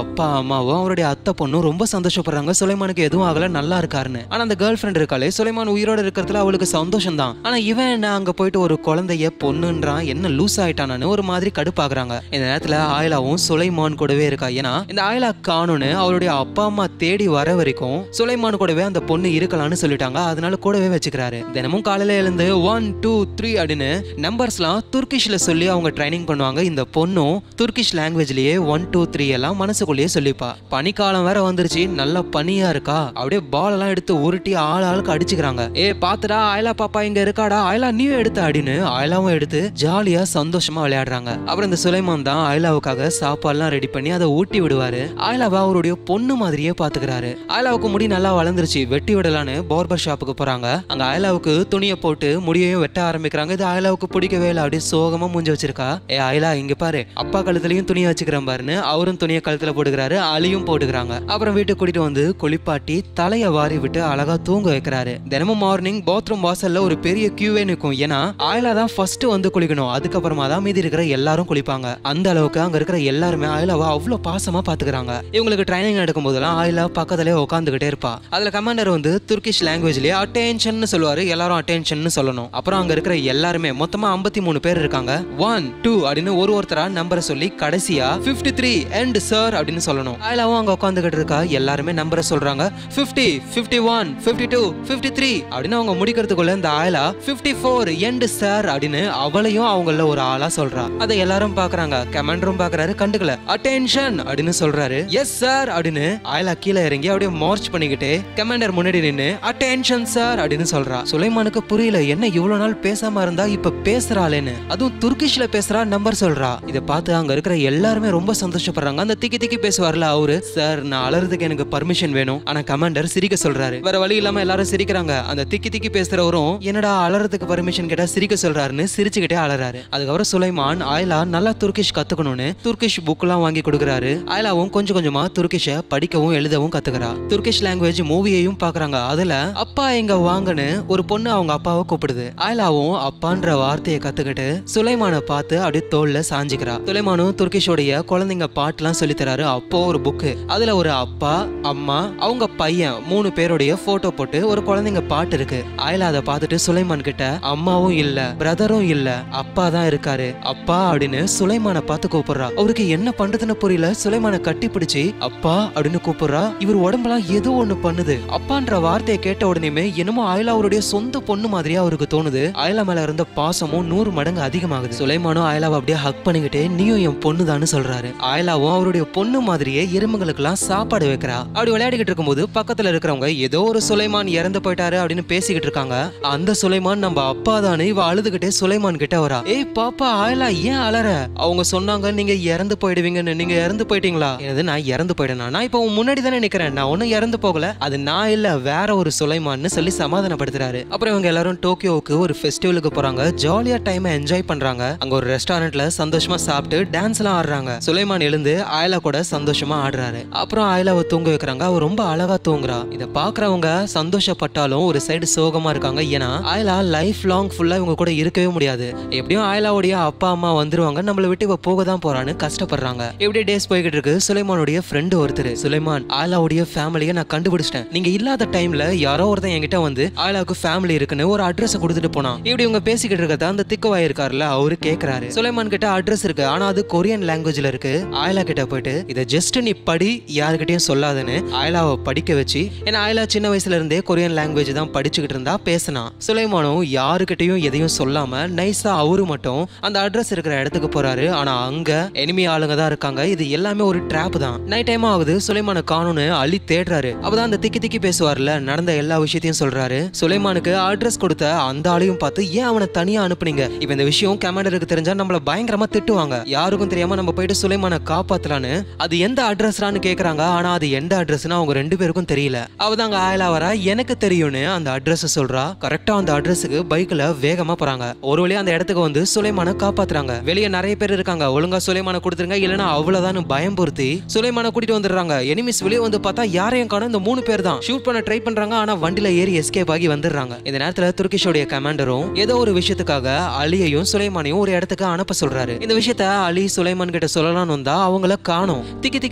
அம்மாவும் அவருடைய அத்தை பொண்ணும் ரொம்ப சந்தோஷப்படுறாங்க சுலைமானுக்கு எதுவும் ஆகல நல்லா இருக்காருன்னு ஆனா அந்த கேர்ள் ஃப்ரெண்ட் இருக்காளே சுலைமான் உயிரோட இருக்கிறதுல அவளுக்கு சந்தோஷம் தான் ஆனா இவன் என்ன அங்க போயிட்டு ஒரு குழந்தைய பொண்ணுன்றான் என்ன லூஸ் ஆயிட்டானு ஒரு மாதிரி கடுப்பாக்குறாங்க இந்த நேரத்துல ஆயிலாவும் சுலைமான் கூடவே இருக்கா ஏன்னா இந்த ஆயிலா காணுன்னு அவருடைய அப்பா அம்மா தேடி வர வரைக்கும் சுலைமான் கூடவே அந்த பொண்ணு இருக்கலாம்னு சொல்லிட்டாங்க அதனால கூடவே வச்சுக்கிறாரு தினமும் காலையில எழுந்து ஒன் டூ த்ரீ அப்படின்னு நம்பர்ஸ்லாம் துர்கிஷ்ல சொல்லி அவங்க ட்ரைனிங் பண்ணுவாங்க இந்த பொண்ணும் துர்கிஷ் லாங்குவேஜ்லயே ஒன் டூ த்ரீ எல்லாம் மனசுக்குள்ளேயே சொல்லிப்பா பனிக்காலம் வேற வந்துருச்சு நல்ல பனியா இருக்கா அப்படியே பால் எல்லாம் எடுத்து உருட்டி ஆள் ஆளுக்கு அடிச்சுக்கிறாங்க ஏ பாத்துடா ஆயிலா பாப்பா இங்க இருக்காடா ஆயிலா நீ எடுத்த அப்படின்னு ஆயிலாவும் எடுத்து ஜாலியா சந்தோஷமா விளையாடுறாங்க அப்புறம் இந்த சுலைமான் தான் ஆயிலாவுக்காக சாப்பாடுலாம் ரெடி பண்ணி அதை ஊட்டி விடுவாரு ஆயிலாவை அவருடைய பொண்ணு மாதிரியே பாத்துக்கிறாரு ஆயிலாவுக்கு முடி நல்லா வளர்ந்துருச்சு வெட்டி விடலான்னு பார்பர் ஷாப்புக்கு போறாங்க அங்க ஆயிலாவுக்கு துணியை போட்டு முடியையும் வெட்ட ஆரம்பிக்கிறாங்க இது ஆயிலாவுக்கு பிடிக்கவே இல்லை அப்படியே சோகமா மூஞ்சி வச்சிருக்கா ஏ ஆயிலா இங்க பாரு அப்பா கழுத்துலயும் துணியை வச்சுக்கிறேன் பாருன்னு அவரும் துணியை கழுத்துல போட்டுக்கிறாரு அலியும் போட்டுக்கிறாங்க அப்புறம் வீட்டுக்கு கூட்டிட்டு வந்து குளிப்பாட்டி தலைய வாரி விட்டு அழகா தூங்க வைக்கிறாரு தினமும் மார்னிங் பாத்ரூம் வாசல்ல ஒரு பெரிய கியூவே நிற்கும் ஏன்னா ஆயிலா தான் ஃபர்ஸ்ட் வந்து குளிக்கணும் அதுக்கப்புறமா தான் மீதி இருக்கிற எல்லாரும் குளிப்பாங்க அந்த அளவுக்கு அங்க இருக்கிற எல்லாருமே ஆயிலாவை அவ்வளவு பாசமா பாத்துக்கிறாங்க இவங்களுக்கு ட்ரைனிங் எடுக்கும் போதெல்லாம் ஆயிலா பக்கத்துலயே உட்காந்துக்கிட்டே இருப்பா அதுல கமாண்டர் வந்து துர்கிஷ் லாங்குவேஜ்லயே அட்டென்ஷன் சொல்லுவாரு எல்லாரும் அட்டென்ஷன் சொல்லணும் அப்புறம் அங்க இருக்கிற எல்லாருமே மொத்தமா ஐம்பத்தி மூணு பேர் இருக்காங்க ஒன் டூ அப்படின்னு ஒரு ஒருத்தரா நம்பரை சொல்லி கடைசியா 53 த்ரீ எண்ட் சார் அப்படின்னு சொல்லணும் ஆயிலாவும் அங்க உட்காந்துக்கிட்டு இருக்கா எல்லாருமே நம்பரை சொல்றாங்க 50 51 one fifty two fifty three அப்படின்னு அவங்க முடிக்கிறதுக்குள்ள இந்த ஆயிலா 54 ஃபோர் எண்ட் சார் அப்படின்னு அவளையும் அவங்கள ஒரு ஆளா சொல்றா அதை எல்லாரும் பாக்குறாங்க கமாண்டரும் பாக்குறாரு கண்டுக்கல அட்டென்ஷன் அப்படின்னு சொல்றாரு எஸ் சார் அப்படின்னு ஆயிலா கீழே இறங்கி அப்படியே மார்ச் பண்ணிக்கிட்டு கமாண்டர் முன்னாடி நின்னு அட்டென்ஷன் சார் அப்படின்னு சொல்றா சுலைமானுக்கு புரியல என்ன இவ்வளவு நாள் பேசாம இருந்தா இப்ப பேசுறாளேன்னு அதுவும் துர்கிஷ்ல பேசுறா நம்பர் சொல்றா இதை பார்த்து அங்க இருக்கிற எல்லாருமே ரொம்ப சந்தோஷப்படுறாங்க அந்த திக்கி திக்கி பேசுவார்ல அவரு சார் நான் அலறதுக்கு எனக்கு பர்மிஷன் வேணும் ஆனா கமாண்டர் சிரிக்க சொல்றாரு வேற வழி இல்லாம எல்லாரும் சிரிக்கிறாங்க அந்த திக்கி திக்கி பேசுறவரும் என்னடா அலறதுக்கு பர்மிஷன் கேட்டா சிரிக்க சொல்றாருன்னு சிரிச்சுக்கிட்டே அலறாரு அதுக்கப்புறம் சுலைமான் ஆயிலா நல்லா துர்கிஷ் கத்துக்கணும்னு துர்கிஷ் புக் எல்லாம் வாங்கி கொடுக்குறாரு ஆயிலாவும் கொஞ்சம் கொஞ்சமா துர்கிஷ படிக்கவும் எழுதவும் கத்துக்கிறா துர்கிஷ் லாங்குவேஜ் மூவியையும் பாக்குறாங்க அதுல அப்பா எங்க வாங்கன்னு ஒரு பொண்ணு அவங்க அப்பாவை கூப்பிடுது ஆயிலாவும் அப்பான்ற வார்த்தையை கத்துக்கிட்டு சுலைமான பார்த்து அப்படியே தோல்ல சாஞ்சிக்கிறா சுலைமானும் துர்கிஷோடைய குழந்தைங்க பாட்டுலாம் சொல்லி தராரு அப்போ ஒரு புக்கு அதுல ஒரு அப்பா அம்மா அவங்க பையன் மூணு பேருடைய போட்டோ போட்டு ஒரு குழந்தைங்க பாட்டு இருக்கு ஆயிலா அதை பார்த்துட்டு சுலைமான் கிட்ட அம்மாவும் இல்ல பிரதரும் இல்ல அப்பா தான் இருக்காரு அப்பா அப்படின்னு சுலைமான பார்த்து கூப்பிடுறா அவருக்கு என்ன பண்றதுன்னு புரியல சுலைமான கட்டி பிடிச்சி அப்பா அப்படின்னு கூப்பிடுறா இவர் உடம்பெல்லாம் ஏதோ ஒண்ணு பண்ணுது அப்பான்ற வார்த்தையை கேட்ட உடனேமே என்னமோ ஆயிலா அவருடைய சொந்த பொண்ணு மாதிரியா அவருக்கு தோணுது ஆயிலா மேல இருந்த பாசமும் நூறு மடங்கு அதிகமாகுது சுலைமானும் ஆயிலாவை அப்படியே ஹக் பண்ணிக்கிட்டே நீயும் என் பொண்ணுதான்னு சொல்றாரு ஆயிலாவும் அவருடைய பொண்ணு மாதிரியே எறும்புகளுக்கெல்லாம் சாப்பாடு வைக்கிறா அப்படி விளையாடிக்கிட்டு இருக்கும்போது பக்கத்துல இருக்கிறவங்க ஏதோ ஒரு சுலைமான் இறந்து போயிட்டாரு அப்படின்னு பேசிக்கிட்டு இருக்காங்க அந்த சுலைமான் நம்ம அப்பா தானே இவ அழுதுகிட்டே சுலைமான் கிட்ட வரா ஏய் பாப்பா ஆயிலா ஏன் அலற அவங்க சொன்னாங்க நீங்க இறந்து போயிடுவீங்கன்னு நீங்க இறந்து போயிட்டீங்களா எனது நான் இறந்து போயிட்டேனா நான் இப்போ உன் முன்னாடி தானே நிக்கிறேன் நான் ஒன்னும் இறந்து போகல அது நான் இல்ல வேற ஒரு சுலைமான்னு சொல்லி சமாதானப்படுத்துறாரு அப்புறம் இவங்க எல்லாரும் டோக்கியோவுக்கு ஒரு ஃபெஸ்டிவலுக்கு போறாங்க ஜாலியா டைமை என்ஜாய் பண்றாங்க அங்க ஒரு ரெஸ்டாரண்ட்ல சந்தோஷமா சாப்பிட்டு டான்ஸ் எல்லாம் ஆடுறாங்க சுலைமான் எழுந்து ஆயிலா கூட சந்தோஷமா ஆடுறாரு அப்புறம் ஆயிலாவை தூங்க வைக்கிறாங்க அவ ரொம்ப அழகா தூங்குறா இதை பாக்குறவங்க சந்தோஷப்பட்டாலும் ஒரு சைடு சோகமா இருக்காங்க ஏன்னா ஆயிலா லைஃப் லாங் ஃபுல்லா இவங்க கூட இருக்கவே முடியாது எப்படியும் ஆயிலாவுடைய அப்பா அம்மா வந்துருவாங்க நம்மளை விட்டு இவ போக தான் போறான்னு கஷ்டப்படுறாங்க இப்படி டேஸ் போய்கிட்டு இருக்கு சுலைமானுடைய ஃப்ரெண்டு ஒருத்தர் சுலைமான் ஆயிலாவுடைய ஃபேமிலியை நான் கண்டுபிடிச்சிட்டேன் நீங்க இல்லாத டைம்ல யாரோ ஒருத்தன் என்கிட்ட வந்து ஆயிலாவுக்கு ஃபேமிலி இருக்குன்னு ஒரு அட்ரஸ் கொடுத்துட்டு போனான் இப்படி இவங்க பேசிக்கிட்டு இருக்கத அந்த திக்குவாய் இருக்காருல்ல அவரு கேக்குறாரு சுலைமான் கிட்ட அட்ரஸ் இருக்கு ஆனா அது கொரியன் லாங்குவேஜ்ல இருக்கு ஆயிலா கிட்ட போயிட்டு இதை ஜஸ்ட் நீ படி யாருக்கிட்டயும் சொல்லாதன்னு ஆயிலாவை படிக்க வச்சு ஏன்னா ஆயிலா சின்ன வயசுல இருந்தே கொரியன் லாங்குவேஜ் தான் படிச்சுக்கிட்டு இருந்தா பேசினான் சுலைமானும் யாருக்கிட்டையும் எதையும் சொல்லாம நைஸா அவரு மட்டும் அந்த அட்ரஸ் இருக்கிற இடத்துக்கு போறாரு ஆனா அங்க எனிமி ஆளுங்க தான் இருக்காங்க இது எல்லாமே ஒரு ட்ராப் தான் நைட் டைம் ஆகுது சுலைமான காணும்னு அள்ளி தேடுறாரு அப்பதான் அந்த திக்கி திக்கி பேசுவார்ல நடந்த எல்லா விஷயத்தையும் சொல்றாரு சுலைமானுக்கு அட்ரஸ் கொடுத்த அந்த ஆளையும் பார்த்து ஏன் அவனை தனியா அனுப்புனீங்க இப்ப இந்த விஷயம் கமாண்டருக்கு தெரிஞ்சா நம்மள பயங்கரமா திட்டுவாங்க யாருக்கும் தெரியாம நம்ம போயிட்டு சுலைமான காப்பாத்தலான்னு அது எந்த அட்ரஸ்லான்னு கேக்குறாங்க ஆனா அது எந்த அட்ரஸ்னு அவங்க ரெண்டு பேருக்கும் தெரியல அவதாங்க ஆயலா வரா எனக்கு தெரியும்னு அந்த அட்ரஸ் சொல்றா கரெக்டா அந்த அட்ரஸுக்கு பைக்ல வேகமா போறாங்க ஒரு வழியா அந்த இடத்துக்கு வந்து சுலைமான காப்பாத்துறாங்க வெளியே நிறைய பேர் இருக்காங்க ஒழுங்கா சுலைமான கொடுத்துருங்க இல்லனா அவ்வளவுதான் பயம் பொருத்தி சுலைமான கூட்டிட்டு வந்துடுறாங்க எனிமிஸ் வெளியே வந்து பார்த்தா யாரையும் காணும் இந்த மூணு பேர் தான் ஷூட் பண்ண ட்ரை பண்றாங்க ஆனா வண்டில ஏறி எஸ்கேப் ஆகி வந்துடுறாங்க இந்த நேரத்துல துர்கிஷோடைய கமாண்டரும் ஏதோ ஒரு விஷயத்துக்காக அலியையும் சுலைமானையும் ஒரு இடத்துக்கு அனுப்ப சொல்றாரு இந்த விஷயத்த அலி சுலைமான் கிட்ட சொல்லலாம்னு வந்தா அவங்கள காணோம் திக்கி திக்கி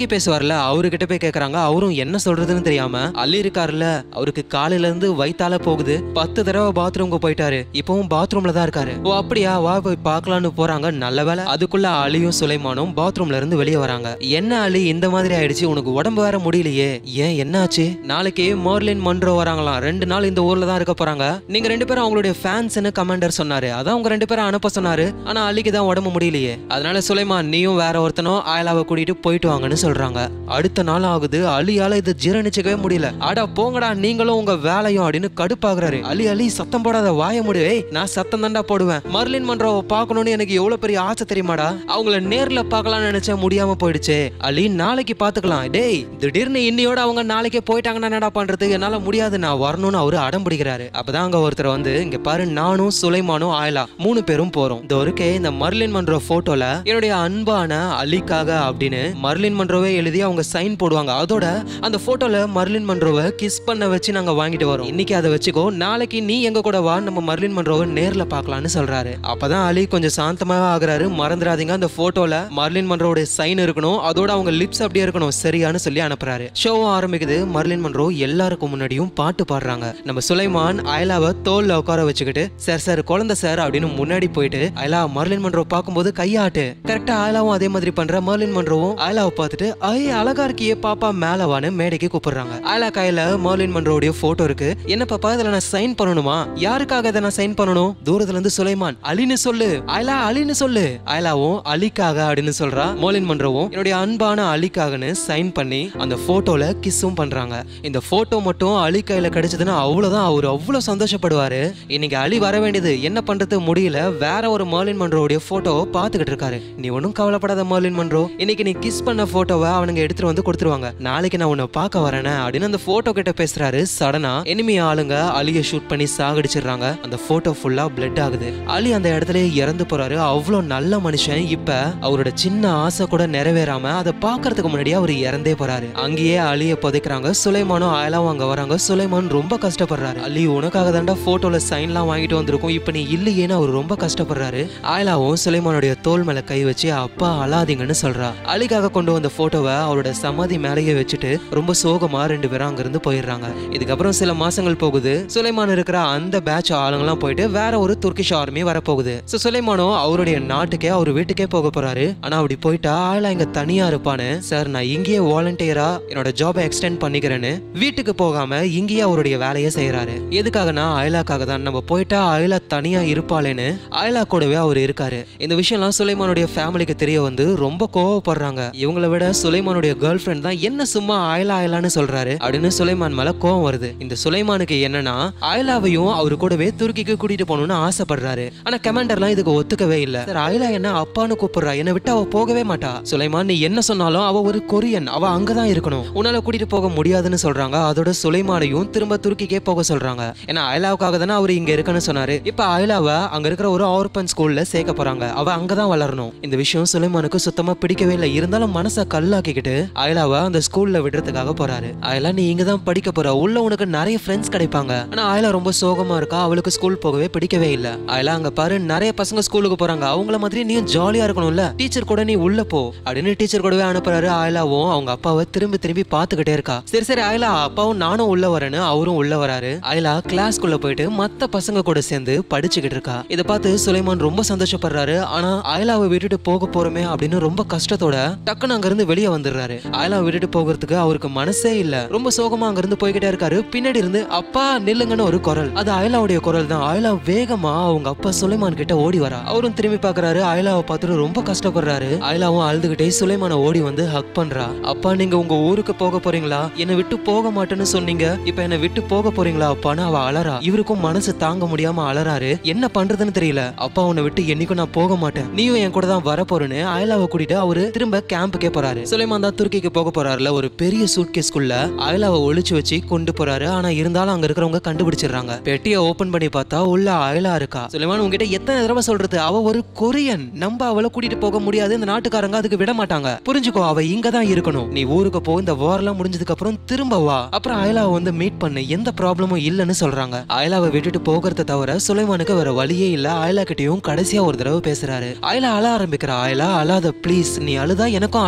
துருக்கி பேசுவார்ல அவர்கிட்ட போய் கேக்குறாங்க அவரும் என்ன சொல்றதுன்னு தெரியாம அள்ளி இருக்காருல்ல அவருக்கு காலையில இருந்து வயித்தால போகுது பத்து தடவை பாத்ரூம்க்கு போயிட்டாரு இப்பவும் பாத்ரூம்ல தான் இருக்காரு ஓ அப்படியா வா போய் பார்க்கலாம்னு போறாங்க நல்ல வேளை அதுக்குள்ள அலியும் சுலைமானும் பாத்ரூம்ல இருந்து வெளியே வராங்க என்ன அலி இந்த மாதிரி ஆயிடுச்சு உனக்கு உடம்பு வேற முடியலையே ஏன் என்னாச்சு நாளைக்கு மோர்லின் மன்றோ வராங்களாம் ரெண்டு நாள் இந்த ஊர்ல தான் இருக்க போறாங்க நீங்க ரெண்டு பேரும் அவங்களுடைய ஃபேன்ஸ்னு கமாண்டர் சொன்னாரு அதான் உங்க ரெண்டு பேரும் அனுப்ப சொன்னாரு ஆனா அலிக்கு தான் உடம்பு முடியலையே அதனால சுலைமான் நீயும் வேற ஒருத்தனும் ஆயலாவை கூட்டிட்டு போயிட்டு வாங்கன்னு சொல்றாங்க அடுத்த நாள் ஆகுது அலியால இது ஜீரணிச்சுக்கவே முடியல அடா போங்கடா நீங்களும் உங்க வேலையும் அப்படின்னு கடுப்பாகுறாரு அலி அலி சத்தம் போடாத வாய முடியும் ஏய் நான் சத்தம் தாண்டா போடுவேன் மர்லின் மன்றோவை பார்க்கணும்னு எனக்கு எவ்வளவு பெரிய ஆசை தெரியுமாடா அவங்கள நேர்ல பார்க்கலாம்னு நினைச்சா முடியாம போயிடுச்சு அலி நாளைக்கு பாத்துக்கலாம் டேய் திடீர்னு இன்னையோட அவங்க நாளைக்கே போயிட்டாங்கன்னா என்னடா பண்றது என்னால முடியாது நான் வரணும்னு அவரு அடம் பிடிக்கிறாரு அப்பதான் அங்க ஒருத்தர் வந்து இங்க பாரு நானும் சுலைமானும் ஆயலா மூணு பேரும் போறோம் இந்த ஒருக்கே இந்த மர்லின் மன்றோ போட்டோல என்னுடைய அன்பான அலிக்காக அப்படின்னு மர்லின் மன்றோவே எழுதி அவங்க சைன் போடுவாங்க அதோட அந்த போட்டோல மர்லின் மன்றோவை கிஸ் பண்ண வச்சு நாங்க வாங்கிட்டு வரோம் இன்னைக்கு அதை வச்சுக்கோ நாளைக்கு நீ எங்க கூட வா நம்ம மர்லின் மன்றோவை நேர்ல பார்க்கலாம்னு சொல்றாரு அப்பதான் அலி கொஞ்சம் சாந்தமாக ஆகுறாரு மறந்துடாதீங்க அந்த போட்டோல மர்லின் மன்றோட சைன் இருக்கணும் அதோட அவங்க லிப்ஸ் அப்படியே இருக்கணும் சரியான்னு சொல்லி அனுப்புறாரு ஷோ ஆரம்பிக்குது மர்லின் மன்றோ எல்லாருக்கும் முன்னாடியும் பாட்டு பாடுறாங்க நம்ம சுலைமான் அயலாவை தோல்ல உட்கார வச்சுக்கிட்டு சார் சார் குழந்தை சார் அப்படின்னு முன்னாடி போயிட்டு அயலா மர்லின் மன்றோ பார்க்கும்போது கையாட்டு கரெக்டா அயலாவும் அதே மாதிரி பண்ற மர்லின் மன்றோவும் அயலாவை பார்த்துட்டு ஐ அழகா இருக்கியே பாப்பா மேல வான்னு மேடைக்கு கூப்பிடுறாங்க அயலா கையில மர்லின் மன்றோடைய போட்டோ இருக்கு என்ன பாப்பா இதுல நான் சைன் பண்ணணுமா யாருக்காக இதை நான் சைன் பண்ணணும் தூரத்துல இருந்து சுலைமான் அலின்னு சொல்லு அயலா அலின்னு சொல்லு அயலாவும் அலிக்காக அப்படின்னு சொல்றா மோலின் மன்றவும் என்னுடைய அன்பான அலிக்காகன்னு சைன் பண்ணி அந்த போட்டோல கிஸ்ஸும் பண்றாங்க இந்த போட்டோ மட்டும் அலி கையில கிடைச்சதுன்னா அவ்வளவுதான் அவர் அவ்வளவு சந்தோஷப்படுவாரு இன்னைக்கு அலி வர வேண்டியது என்ன பண்றது முடியல வேற ஒரு மர்லின் மன்றோடைய போட்டோவை பார்த்துக்கிட்டு இருக்காரு நீ ஒன்றும் கவலைப்படாத மர்லின் மன்றோ இன்னைக்கு நீ கிஸ் பண்ண போட்டோவை அவனுங்க எடுத்துட்டு வந்து கொடுத்துருவாங்க நாளைக்கு நான் உன்னை பார்க்க வரேனே அப்படின்னு அந்த போட்டோ கிட்ட பேசுறாரு சடனா எனிமி ஆளுங்க அலியை ஷூட் பண்ணி சாகடிச்சிடுறாங்க அந்த போட்டோ ஃபுல்லா பிளட் ஆகுது அலி அந்த இடத்துல இறந்து போறாரு அவ்வளோ நல்ல மனுஷன் இப்ப அவரோட சின்ன ஆசை கூட நிறைவேறாம அதை பார்க்கறதுக்கு முன்னாடியே அவர் இறந்தே போறாரு அங்கேயே அலியை புதைக்கிறாங்க சுலைமானும் ஆயலாவும் அங்க வராங்க சுலைமான் ரொம்ப கஷ்டப்படுறாரு அலி உனக்காக தாண்டா போட்டோல சைன்லாம் வாங்கிட்டு வந்திருக்கோம் இப்ப நீ இல்லையேன்னு அவர் ரொம்ப கஷ்டப்படுறாரு ஆயலாவும் சுலைமானுடைய தோல் மேல கை வச்சு அப்பா அழாதீங்கன்னு சொல்றா அலிக்காக கொண்டு வந்த போட்டோவை அவரோட சமாதி மேலேயே வச்சுட்டு ரொம்ப சோகமா ரெண்டு பேரும் அங்கிருந்து போயிடுறாங்க இதுக்கப்புறம் சில மாசங்கள் போகுது சுலைமான் இருக்கிற அந்த பேட்ச் ஆளுங்கெல்லாம் போயிட்டு வேற ஒரு துர்க்கிஷ் ஆர்மி வரப்போகுது ஸோ சுலைமானோ அவருடைய நாட்டுக்கே அவர் வீட்டுக்கே போக போறாரு ஆனா அப்படி போயிட்டா ஆளா இங்க தனியா இருப்பான்னு சார் நான் இங்கேயே வாலண்டியரா என்னோட ஜாபை எக்ஸ்டெண்ட் பண்ணிக்கிறேன்னு வீட்டுக்கு போகாம இங்கேயே அவருடைய வேலையை செய்யறாரு எதுக்காகனா அயலாக்காக தான் நம்ம போயிட்டா அயலா தனியா இருப்பாளேன்னு அயலா கூடவே அவர் இருக்காரு இந்த விஷயம்லாம் சுலைமானுடைய ஃபேமிலிக்கு தெரிய வந்து ரொம்ப கோவப்படுறாங்க இவங்களை விட சுலைமானுடைய கேர்ள் ஃப்ரெண்ட் தான் என்ன சும்மா அயலா அயலான்னு சொல்றாரு அப்படின்னு சுலைமான் மேல கோவம் வருது இந்த சுலைமானுக்கு என்னன்னா அயலாவையும் அவரு கூடவே துருக்கிக்கு கூட்டிட்டு போகணும்னு ஆசைப்படுறாரு ஆனா கமாண்டர்லாம் இதுக்கு ஒத்துக்கவே இல்ல சார் அயலா என்ன அப்பான்னு கூப்பிடுறா என்னை விட்டு அவ போகவே மாட்டா சுலைமான் நீ என்ன சொன்னாலும் அவ ஒரு கொரியன் அவ அங்கதான் இருக்கணும் உன்னால கூட்டிட்டு போக முடியாதுன்னு சொல்றாங்க அதோட சுலைமானையும் திரும்ப துருக்கிக்கே போக சொல்றாங்க ஏன்னா அயலாவுக்காக தானே அவர் இங்க இருக்குன்னு சொன்னாரு இப்ப அயலாவை அங்க இருக்கிற ஒரு ஆர்பன் ஸ்கூல்ல சேர்க்க போறாங்க அவ அங்கதான் வளரணும் இந்த விஷயம் சுலைமானுக்கு சுத்தமா பிடிக்கவே இல்லை இருந்தாலும் மனசை கல்லாக்கிக்கிட்டு அயலாவை அந்த ஸ்கூல்ல விடுறதுக்காக போறாரு அயலா நீ இங்க தான் படிக்க போற உள்ள உனக்கு நிறைய ஃப்ரெண்ட்ஸ் கிடைப்பாங்க ஆனா அயலா ரொம்ப சோகமா இருக்கா அவளுக்கு ஸ்கூல் போகவே பிடிக்கவே இல்ல அயலா அங்க பாரு நிறைய பசங்க ஸ்கூலுக்கு போறாங்க அவங்கள மாதிரி நீயும் ஜாலியா இருக்கணும்ல டீச்சர் கூட நீ உள்ள போ அப்படின்னு டீச்சர் கூடவே அனுப்புறாரு அயலாவும் அவங்க அப்பாவை திரும்பி திரும்பி பாத்துக்கிட்டே இருக்கா சரி சரி அயலா அப்பாவும் நானும் உள்ள வரேன்னு அவரும் உள்ள வராரு அயலா கிளாஸ்க்குள்ள போயிட்டு மத்த பசங்க கூட சேர்ந்து படிச்சுக்கிட்டு இருக்கா இதை பார்த்து சுலைமான் ரொம்ப சந்தோஷப்படுறாரு ஆனா அயலாவை விட்டுட்டு போக போறோமே அப்படின்னு ரொம்ப கஷ்டத்தோட டக்குன்னு அங்க இருந்து வெளியே வந்துடுறாரு அயலாவை விட்டுட்டு போகிறதுக்கு அவருக்கு மனசே இல்ல ரொம்ப சோகமா அங்க இருந்து போய்கிட்டே இருக்காரு பின்னாடி இருந்து அப்பா நில்லுங்கன்னு ஒரு குரல் அது அயலாவுடைய குரல் தான் அயலா வேகமா அவங்க அப்பா சுலைமான் கிட்ட ஓடி வரா அவரும் திரும்பி பாக்குறாரு அயலாவை பார்த்துட்டு ரொம்ப கஷ்டப்படுறாரு அயலாவும் அழுதுகிட்டே சுலைமான ஓடி வந்து ஹக் பண்றா அப்பா நீங்க உங்க ஊருக்கு போக போறீங்களா என்னை விட்டு போக மாட்டேன்னு சொன்னீங்க இப்ப என்னை விட்டு போக போறீங்களா அப்பான்னு அவ அலறா இவருக்கும் மனசு தாங்க முடியாம அலறாரு என்ன பண்றதுன்னு தெரியல அப்பா உன்னை விட்டு என்னைக்கும் நான் போக மாட்டேன் நீயும் என் கூட தான் வர போறேன்னு அயலாவை கூட்டிட்டு அவரு திரும்ப கேம்புக்கே போறாரு சுலைமான் தான் துருக்கிக்கு போக போறாருல ஒரு பெரிய சூட்கேஸ்குள்ள அயலாவை ஒளிச்சு வச்சு கொண்டு போறாரு ஆனா இருந்தாலும் அங்க இருக்கிறவங்க கண்டுபிடிச்சிடுறாங்க பெட்டியை ஓபன் பண்ணி பார்த்தா உள்ள அயலா இருக்கா சுலைமான் உங்ககிட்ட எத்தனை தடவை சொல்றது அவ ஒரு கொரியன் நம்ம அவளை கூட்டிட்டு போக முடியாது இந்த நாட்டுக்காரங்க அதுக்கு விட மாட்டாங்க புரிஞ்சுக்கோ அவ இங்க தான் இருக்கணும் நீ ஊருக்கு போ இந்த வார்லாம் முடிஞ்சதுக்கு அப்புறம் திரும்ப வா அப்புறம் அயலாவை வந்து மீட் பண்ணு எந்த ப்ராப்ளமும் இல்லைன்னு சொல்றாங்க அயலாவை விட்டுட்டு போகிறத தவிர சுலைமானுக்கு வேற வழியே இல்ல அயலா கிட்டயும் கடைசியா ஒரு தடவை பேசுறாரு அயலா அழ ஆரம்பிக்கிறா அயலா அழாத ப்ளீஸ் நீ அழுதா எனக்கும் அழுக வரும்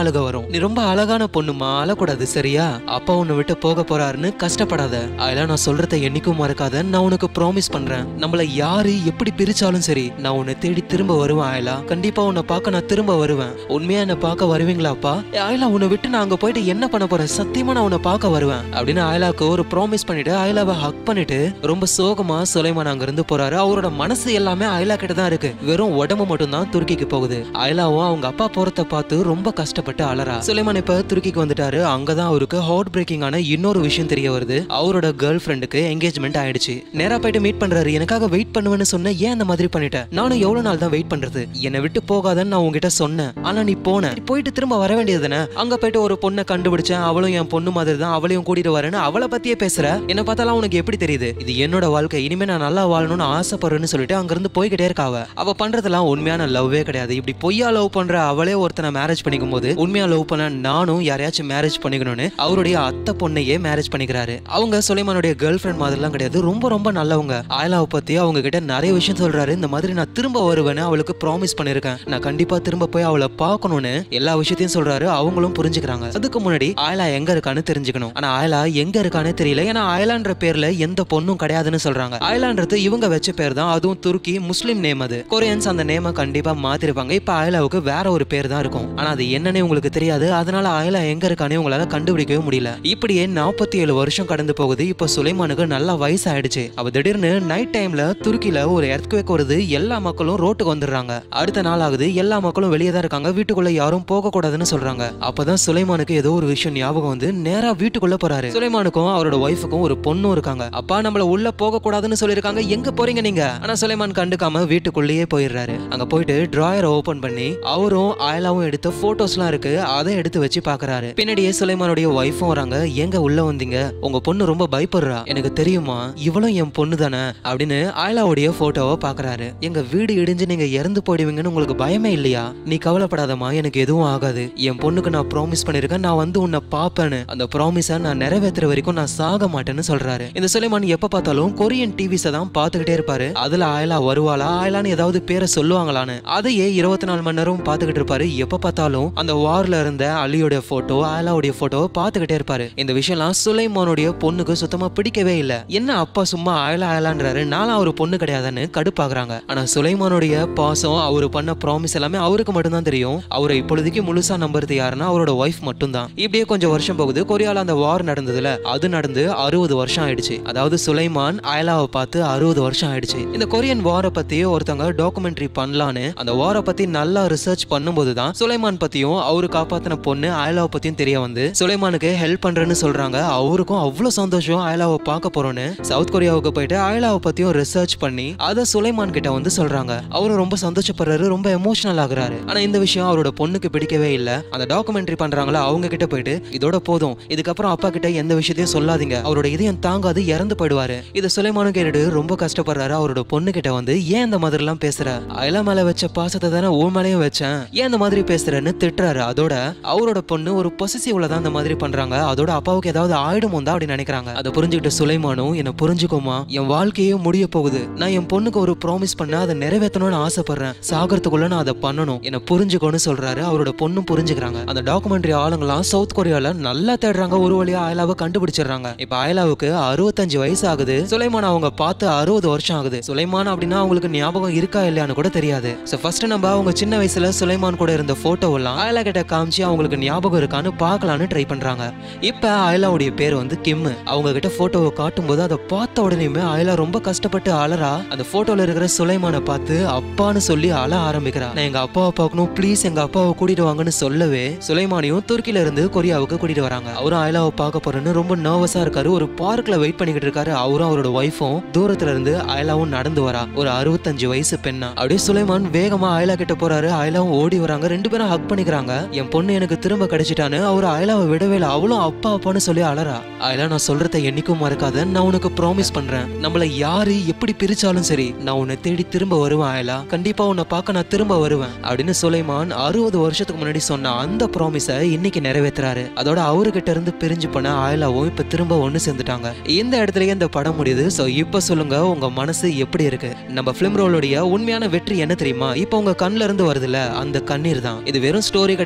நீ ரொம்ப அழகான பொண்ணுமா அழக்கூடாது சரியா அப்பா உன்னை விட்டு போக போறாருன்னு கஷ்டப்படாத அதெல்லாம் நான் சொல்றத என்னைக்கும் மறக்காத நான் உனக்கு ப்ராமிஸ் பண்றேன் நம்மள யாரு எப்படி பிரிச்சாலும் சரி நான் உன்னை தேடி திரும்ப வருவேன் ஆயலா கண்டிப்பா உன்னை பார்க்க நான் திரும்ப வருவேன் உண்மையா என்னை பார்க்க வருவீங்களாப்பா ஏ, ஆயலா உன்னை விட்டு நான் அங்க போயிட்டு என்ன பண்ண போறேன் சத்தியமா நான் உன்னை பார்க்க வருவேன் அப்படின்னு ஆயலாக்கு ஒரு ப்ராமிஸ் பண்ணிட்டு ஆயலாவை ஹக் பண்ணிட்டு ரொம்ப சோகமா சுலைமான் அங்க இருந்து போறாரு அவரோட மனசு எல்லாமே ஆயலா கிட்ட தான் இருக்கு வெறும் உடம்பு மட்டும் தான் துருக்கிக்கு போகுது ஆயலாவும் அவங்க அப்பா போறத பார்த்து ரொம்ப கஷ்டப்பட்டு அலறா சுலைமான் இப்ப துருக்கிக்கு வந்துட்டாரு அங்கதான் அவருக்கு ஹார்ட் பிரேக்கிங்கான இன்னொரு விஷயம் தெரிய வருது அவரோட கேர்ள் ஃப்ரெண்டுக்கு என்கேஜ்மெண்ட் ஆயிடுச்சு நேரா போயிட்டு மீட் பண்றாரு எனக்காக வெயிட் பண்ணுவேன்னு சொன்ன ஏன் அந்த மாதிரி பண்ணிட்டேன் நானும் எவ்வளவு நாள் தான் வெயிட் பண்றது என்னை விட்டு போகாதன்னு நான் உங்ககிட்ட சொன்னேன் ஆனா நீ போன நீ போயிட்டு திரும்ப வர வேண்டியது தானே அங்க போயிட்டு ஒரு பொண்ணை கண்டுபிடிச்சேன் அவளும் என் பொண்ணு மாதிரி தான் அவளையும் கூட்டிட்டு வரேன்னு அவளை பத்தியே பேசுற என்ன பார்த்தாலும் உனக்கு எப்படி தெரியுது இது என்னோட வாழ்க்கை இனிமே நான் நல்லா வாழணும்னு ஆசைப்படுறேன்னு சொல்லிட்டு அங்க இருந்து போய்கிட்டே இருக்கா அவ அவ பண்றதெல்லாம் உண்மையான லவ்வே கிடையாது இப்படி பொய்யா லவ் பண்ற அவளே ஒருத்தனை மேரேஜ் பண்ணிக்கும் போது உண்மையா லவ் பண்ண நானும் யாரையாச்சும் மேரேஜ் பண்ணிக்கணும்னு அவருடைய அத்தை பொண்ணையே மேரேஜ் பண்ணிக்கிறாரு அவங்க சுலைமானுடைய கேர்ள் ஃப்ரெண்ட் மாதிரிலாம் கிடையாது ரொம்ப ரொம்ப நல்லவங்க ஆயலாவை பத்தி அவங்க கிட்ட நிறைய விஷயம் சொல்றாரு இந்த மாதிரி நான் திரும்ப வருவேன்னு அவளுக்கு ப்ராமிஸ் பண்ணிருக்கேன் நான் கண்டிப்பா திரும்ப போய் அவளை பார்க்கணும்னு எல்லா விஷயத்தையும் சொல்றாரு அவங்களும் புரிஞ்சுக்கிறாங்க அதுக்கு முன்னாடி ஆயலா எங்க இருக்கான்னு தெரிஞ்சுக்கணும் ஆனா ஆயலா எங்க இருக்கான்னு தெரியல ஏன்னா ஆயலான்ற பேர்ல எந்த பொண்ணும் கிடையாதுன்னு சொல்றாங்க ஆயலான்றது இவங்க வச்ச பேர் தான் அதுவும் துருக்கி முஸ்லீம் நேம் அது கொரியன்ஸ் அந்த நேம கண்டிப்பா மாத்திருப்பாங்க இப்ப ஆயலாவுக்கு வேற ஒரு பேர் தான் இருக்கும் ஆனா அது என்னன்னு உங்களுக்கு தெரியாது அதனால ஆயலா எங்க இருக்கானே உங்களால கண்டுபிடிக்கவே முடியல இப்படியே நாற்பத்தி ஏழு வருஷம் கடந்து போகுது இப்போ சுலைமானுக்கு நல்லா வயசு ஆயிடுச்சு அவ திடீர்னு நைட் டைம்ல துருக்கில ஒரு எர்த்குவேக் வருது எல்லா மக்களும் ரோட்டுக்கு வந்துடுறாங்க அடுத்த நாள் ஆகுது எல்லா மக்களும் வெளியே தான் இருக்காங்க வீட்டுக்குள்ள யாரும் போக கூடாதுன்னு சொல்றாங்க அப்பதான் சுலைமானுக்கு ஏதோ ஒரு விஷயம் ஞாபகம் வந்து நேரா வீட்டுக்குள்ள போறாரு சுலைமானுக்கும் அவரோட ஒய்ஃபுக்கும் ஒரு பொண்ணும் இருக்காங்க அப்பா நம்மள உள்ள போக கூடாதுன்னு சொல்லிருக்காங்க எங்க போறீங்க நீங்க ஆனா சுலைமான் கண்டுக்காம வீட்டுக்குள்ளேயே போயிடுறாரு அங்க போயிட்டு டிராயரை ஓபன் பண்ணி அவரும் ஆயலாவும் எடுத்த போட்டோஸ்லாம் இருக்கு அதை எடுத்து வச்சு பாக்குறாரு பின்னாடியே சுலைமானுடைய ஒய்ஃபும் வராங்க எங்க உள்ள வந்தீங்க உங்க பொண்ணு ரொம்ப பயப்படுறா எனக்கு தெரியுமா இவளும் என் பொண்ணு தானே அப்படின்னு ஆயலாவுடைய போட்டோவை பாக்குறாரு எங்க வீடு இடிஞ்சு நீங்க இறந்து போயிடுவீங்கன்னு உங்களுக்கு பயமே இல்லையா நீ கவலைப்படாதம்மா எனக்கு எதுவும் ஆகாது என் பொண்ணுக்கு நான் ப்ராமிஸ் பண்ணிருக்கேன் நான் வந்து உன்னை பாப்பேன்னு அந்த ப்ராமிஸை நான் நிறைவேற்றுற வரைக்கும் நான் சாக மாட்டேன்னு சொல்றாரு இந்த சுலைமான் எப்ப பார்த்தாலும் கொரியன் டிவிஸை தான் பார்த்துக்கிட்டே இருப்பாரு அதுல ஆயலா வருவாளா ஆயலான்னு ஏதாவது பேரை சொல்லுவாங்களான்னு அதையே இருபத்தி நாலு மணி நேரம் பார்த்துக்கிட்டு இருப்பாரு எப்ப பார்த்தாலும் அந்த வார்ல இருந்த அலியோட போட்டோ ஆயலாவுடைய போட்டோவை பார்த்துக்கிட்டே இருப்பாரு இந்த விஷயம்லாம் சுலைமானுடைய பொண்ணுக்கு சுத்தமா பிடிக்கவே இல்ல என்ன அப்பா சும்மா ஆயலா ஆயலான்றாரு நானும் அவர் பொண்ணு கிடையாதுன்னு கடுப்பாக்குறாங்க ஆனா சுலைமானுடைய பாசம் அவரு பண்ண ப்ராமிஸ் எல்லாமே அவருக்கு மட்டும்தான் தெரியும் அவரை இப்பொழுதைக்கு முழுசா நம்புறது யாருன்னா அவரோட ஒய்ஃப் மட்டும்தான் இப்படியே கொஞ்சம் வருஷம் போகுது கொரியால அந்த வார் நடந்ததுல அது நடந்து அறுபது வருஷம் ஆயிடுச்சு அதாவது சுலைமான் அயலாவை பார்த்து அறுபது வருஷம் ஆயிடுச்சு இந்த கொரியன் வாரை பத்தி ஒருத்தவங்க டாக்குமெண்ட்ரி பண்ணலான்னு அந்த வாரை பத்தி நல்லா ரிசர்ச் பண்ணும்போது தான் சுலைமான் பத்தியும் அவரு காப்பாத்தின பொண்ணு அயலாவை பத்தியும் தெரிய வந்து சுலைமானுக்கு ஹெல்ப் பண்றேன்னு சொல்றாங்க அவருக்கும் அவ்வளவு சந்தோஷம் அயலாவை பார்க்க போறோன்னு சவுத் கொரியாவுக்கு போயிட்டு அயலாவை பத்தியும் ரிசர்ச் பண்ணி அதை சுலைமான் கிட்ட வந்து சொல்றாங்க அவரும் ரொம்ப சந்தோஷப்படுறாரு ரொம்ப எமோஷனல் ஆகுறாரு ஆனா இந்த விஷயம் அவரோட பொண்ணுக்கு பிடிக்கவே இல்ல அந்த டாக்குமெண்ட்ரி பண்றாங்களா அவங்க கிட்ட போயிட்டு இதோட போதும் இதுக்கப்புறம் அப்பா கிட்ட எந்த விஷயத்தையும் சொல்லாதீங்க அவரோட இதயம் தாங்காது இறந்து போயிடுவாரு இது சுலைமானு கேட்டுட்டு ரொம்ப கஷ்டப்படுறாரு அவரோட பொண்ணு கிட்ட வந்து ஏன் இந்த மாதிரி எல்லாம் பேசுற அயலா மேல வச்ச பாசத்தை தானே உன் மேலயும் வச்சேன் ஏன் இந்த மாதிரி பேசுறேன்னு திட்டுறாரு அதோட அவரோட பொண்ணு ஒரு பொசிசிவ்ல தான் இந்த மாதிரி பண்றாங்க அதோட அப்பாவுக்கு ஏதாவது ஆயிடுமோ தான் அப்படி நினைக்கிறாங்க அதை புரிஞ்சுக்கிட்ட சுலைமானும் என்ன புரிஞ்சுக்கோமா என் வாழ்க்கையே முடிய போகுது நான் என் பொண்ணுக்கு ஒரு ப்ராமிஸ் பண்ண அதை நிறைவேற்றணும்னு ஆசைப்படுறேன் சாகறதுக்குள்ள நான் அதை பண்ணணும் என்ன புரிஞ்சுக்கோன்னு சொல்றாரு அவரோட பொண்ணும் புரிஞ்சுக்கிறாங்க அந்த டாக்குமெண்ட்ரி ஆளுங்களாம் சவுத் கொரியால நல்லா தேடுறாங்க ஒரு வழியா அயலாவை கண்டுபிடிச்சிடுறாங்க இப்ப அயலாவுக்கு அறுபத்தஞ்சு வயசு ஆகுது சுலைமான் அவங்க பார்த்து அறுபது வருஷம் ஆகுது சுலைமான் அப்படின்னா அவங்களுக்கு ஞாபகம் இருக்கா இல்லையான்னு கூட தெரியாது சோ ஃபர்ஸ்ட் நம்ம அவங்க சின்ன வயசுல சுலைமான் கூட இருந்த போட்டோ எல்லாம் அயலா கிட்ட காமிச்சு அவங்களுக்கு ஞாபகம் இருக்கான்னு பார்க்கலான்னு ட்ரை பண்றாங்க இப்ப அயலாவுடைய பேர் வந்து கிம் அவங்க கிட்ட போட்டோவை காட்டும்போது அதை பார்த்த உடனேயுமே அயலா ரொம்ப கஷ்டப்பட்டு அலறா அந்த போட்டோல இருக்கிற சுலைமானை பார்த்து அப்பான்னு சொல்லி அழ ஆரம்பிக்கிறா நான் எங்க அப்பாவை பார்க்கணும் ப்ளீஸ் எங்க அப்பாவை கூட்டிட்டு வாங்கன்னு சொல்லவே சுலைமானையும் துருக்கில இருந்து கொரியாவுக்கு கூட்டிட்டு வராங்க அவரும் அயலாவை பார்க்க போறேன்னு ரொம்ப நர்வஸா இருக்காரு ஒரு பார்க்ல வெயிட் பண்ணிக்கிட்டு இருக்காரு அவரும் அவரோட ஒய்ஃபும் தூரத்துல இருந்து அயலாவும் நடந்து வரா ஒரு அறுபத்தஞ்சு வயசு பெண்ணா அப்படியே சுலைமான் வேகமா அயலா கிட்ட போறாரு அயலாவும் ஓடி வராங்க ரெண்டு பேரும் ஹக் பண்ணிக்கிறாங்க என் பொண்ணு எனக்கு திரும்ப கிடைச்சிட்டான்னு அவர் அயலாவை விடவே இல்லை அவளும் அப்பா அப்பான்னு சொல்லி அழறா அயலா நான் சொல்றத என்னைக்கும் மறக்காத நான் உனக்கு ப்ராமிஸ் பண்றேன் நம்மள யாரு எப்படி பிரிச்சாலும் சரி நான் உன்னை தேடி திரும்ப வருவேன் அயலா கண்டிப்பா உன்னை பார்க்க நான் திரும்ப வருவேன் அப்படின்னு சுலைமான் அறுபது வருஷத்துக்கு முன்னாடி சொன்ன அந்த ப்ராமிஸை இன்னைக்கு நிறைவேத்துறாரு அதோட அவர்கிட்ட இருந்து பிரிஞ்சு போன அயலாவும் இப்ப திரும்ப ஒண்ணு சேர்ந்துட்டாங்க இந்த இடத்துலயே இந்த படம் முடியுது சோ இப்ப சொல்லுங்க உங்க மனசு எப்படி இருக்கு நம்ம பிலிம் ரோலுடைய உண்மையான வெற்றி என்ன தெரியுமா இப்ப உங்க கண்ணுல இருந்து வருதுல்ல அந்த கண்ணீர் தான் இது வெறும் ஸ்டோரி கிடையாது உண்மையிலே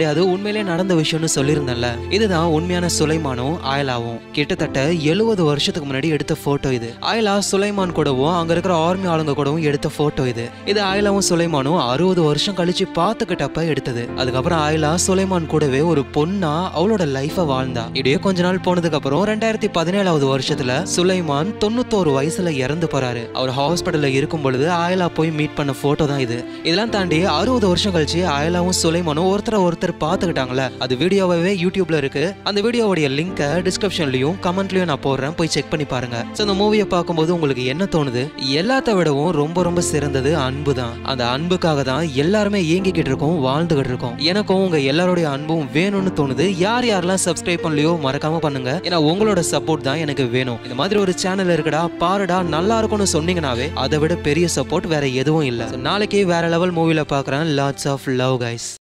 உண்மையிலே நடந்த விஷயம்னு சொல்லியிருந்தேன்ல இதுதான் உண்மையான சுலைமானும் ஆயலாவும் கிட்டத்தட்ட எழுபது வருஷத்துக்கு முன்னாடி எடுத்த போட்டோ இது ஆயலா சுலைமான் கூடவும் அங்க இருக்கிற ஆர்மி ஆளுங்க கூடவும் எடுத்த போட்டோ இது இது ஆயலாவும் சுலைமானும் அறுபது வருஷம் கழிச்சு பார்த்துக்கிட்டப்ப எடுத்தது அதுக்கப்புறம் ஆயலா சுலைமான் கூடவே ஒரு பொண்ணா அவளோட லைஃப வாழ்ந்தா இப்படியே கொஞ்ச நாள் போனதுக்கு அப்புறம் ரெண்டாயிரத்தி பதினேழாவது வருஷத்துல சுலைமான் தொண்ணூத்தோரு வயசுல இறந்து போறாரு அவர் ஹாஸ்பிட்டல்ல இருக்கும் பொழுது ஆயலா போய் மீட் பண்ண போட்டோ தான் இது இதெல்லாம் தாண்டி அறுபது வருஷம் கழிச்சு ஆயலாவும் சுலைமானும் ஒருத்தரை ஒருத்தர் பார்த்துக்கிட்டாங்களே அது வீடியோவாவே யூடியூப்ல இருக்கு அந்த வீடியோவுடைய லிங்கை டிஸ்கிரிப்ஷன்லயும் கமெண்ட்லயும் நான் போடுறேன் போய் செக் பண்ணி பாருங்க ஸோ இந்த மூவியை பார்க்கும்போது உங்களுக்கு என்ன தோணுது எல்லாத்த விடவும் ரொம்ப ரொம்ப சிறந்தது அன்பு தான் அந்த அன்புக்காக தான் எல்லாருமே இயங்கிக்கிட்டு இருக்கோம் வாழ்ந்துகிட்டு இருக்கோம் எனக்கும் உங்க எல்லாருடைய அன்பும் வேணும்னு தோணுது யார் யாரெல்லாம் சப்ஸ்கிரைப் பண்ணலையோ மறக்காம பண்ணுங்க ஏன்னா உங்களோட சப்போர்ட் தான் எனக்கு வேணும் இந்த மாதிரி ஒரு சேனல் இருக்குடா பாருடா நல்லா இருக்கும்னு சொன்னீங்கனாவே அதை விட பெரிய சப்போர்ட் வேற எதுவும் இல்லை நாளைக்கே வேற லெவல் மூவில பார்க்குறேன் லாட்ஸ் ஆஃப் லவ் கைஸ்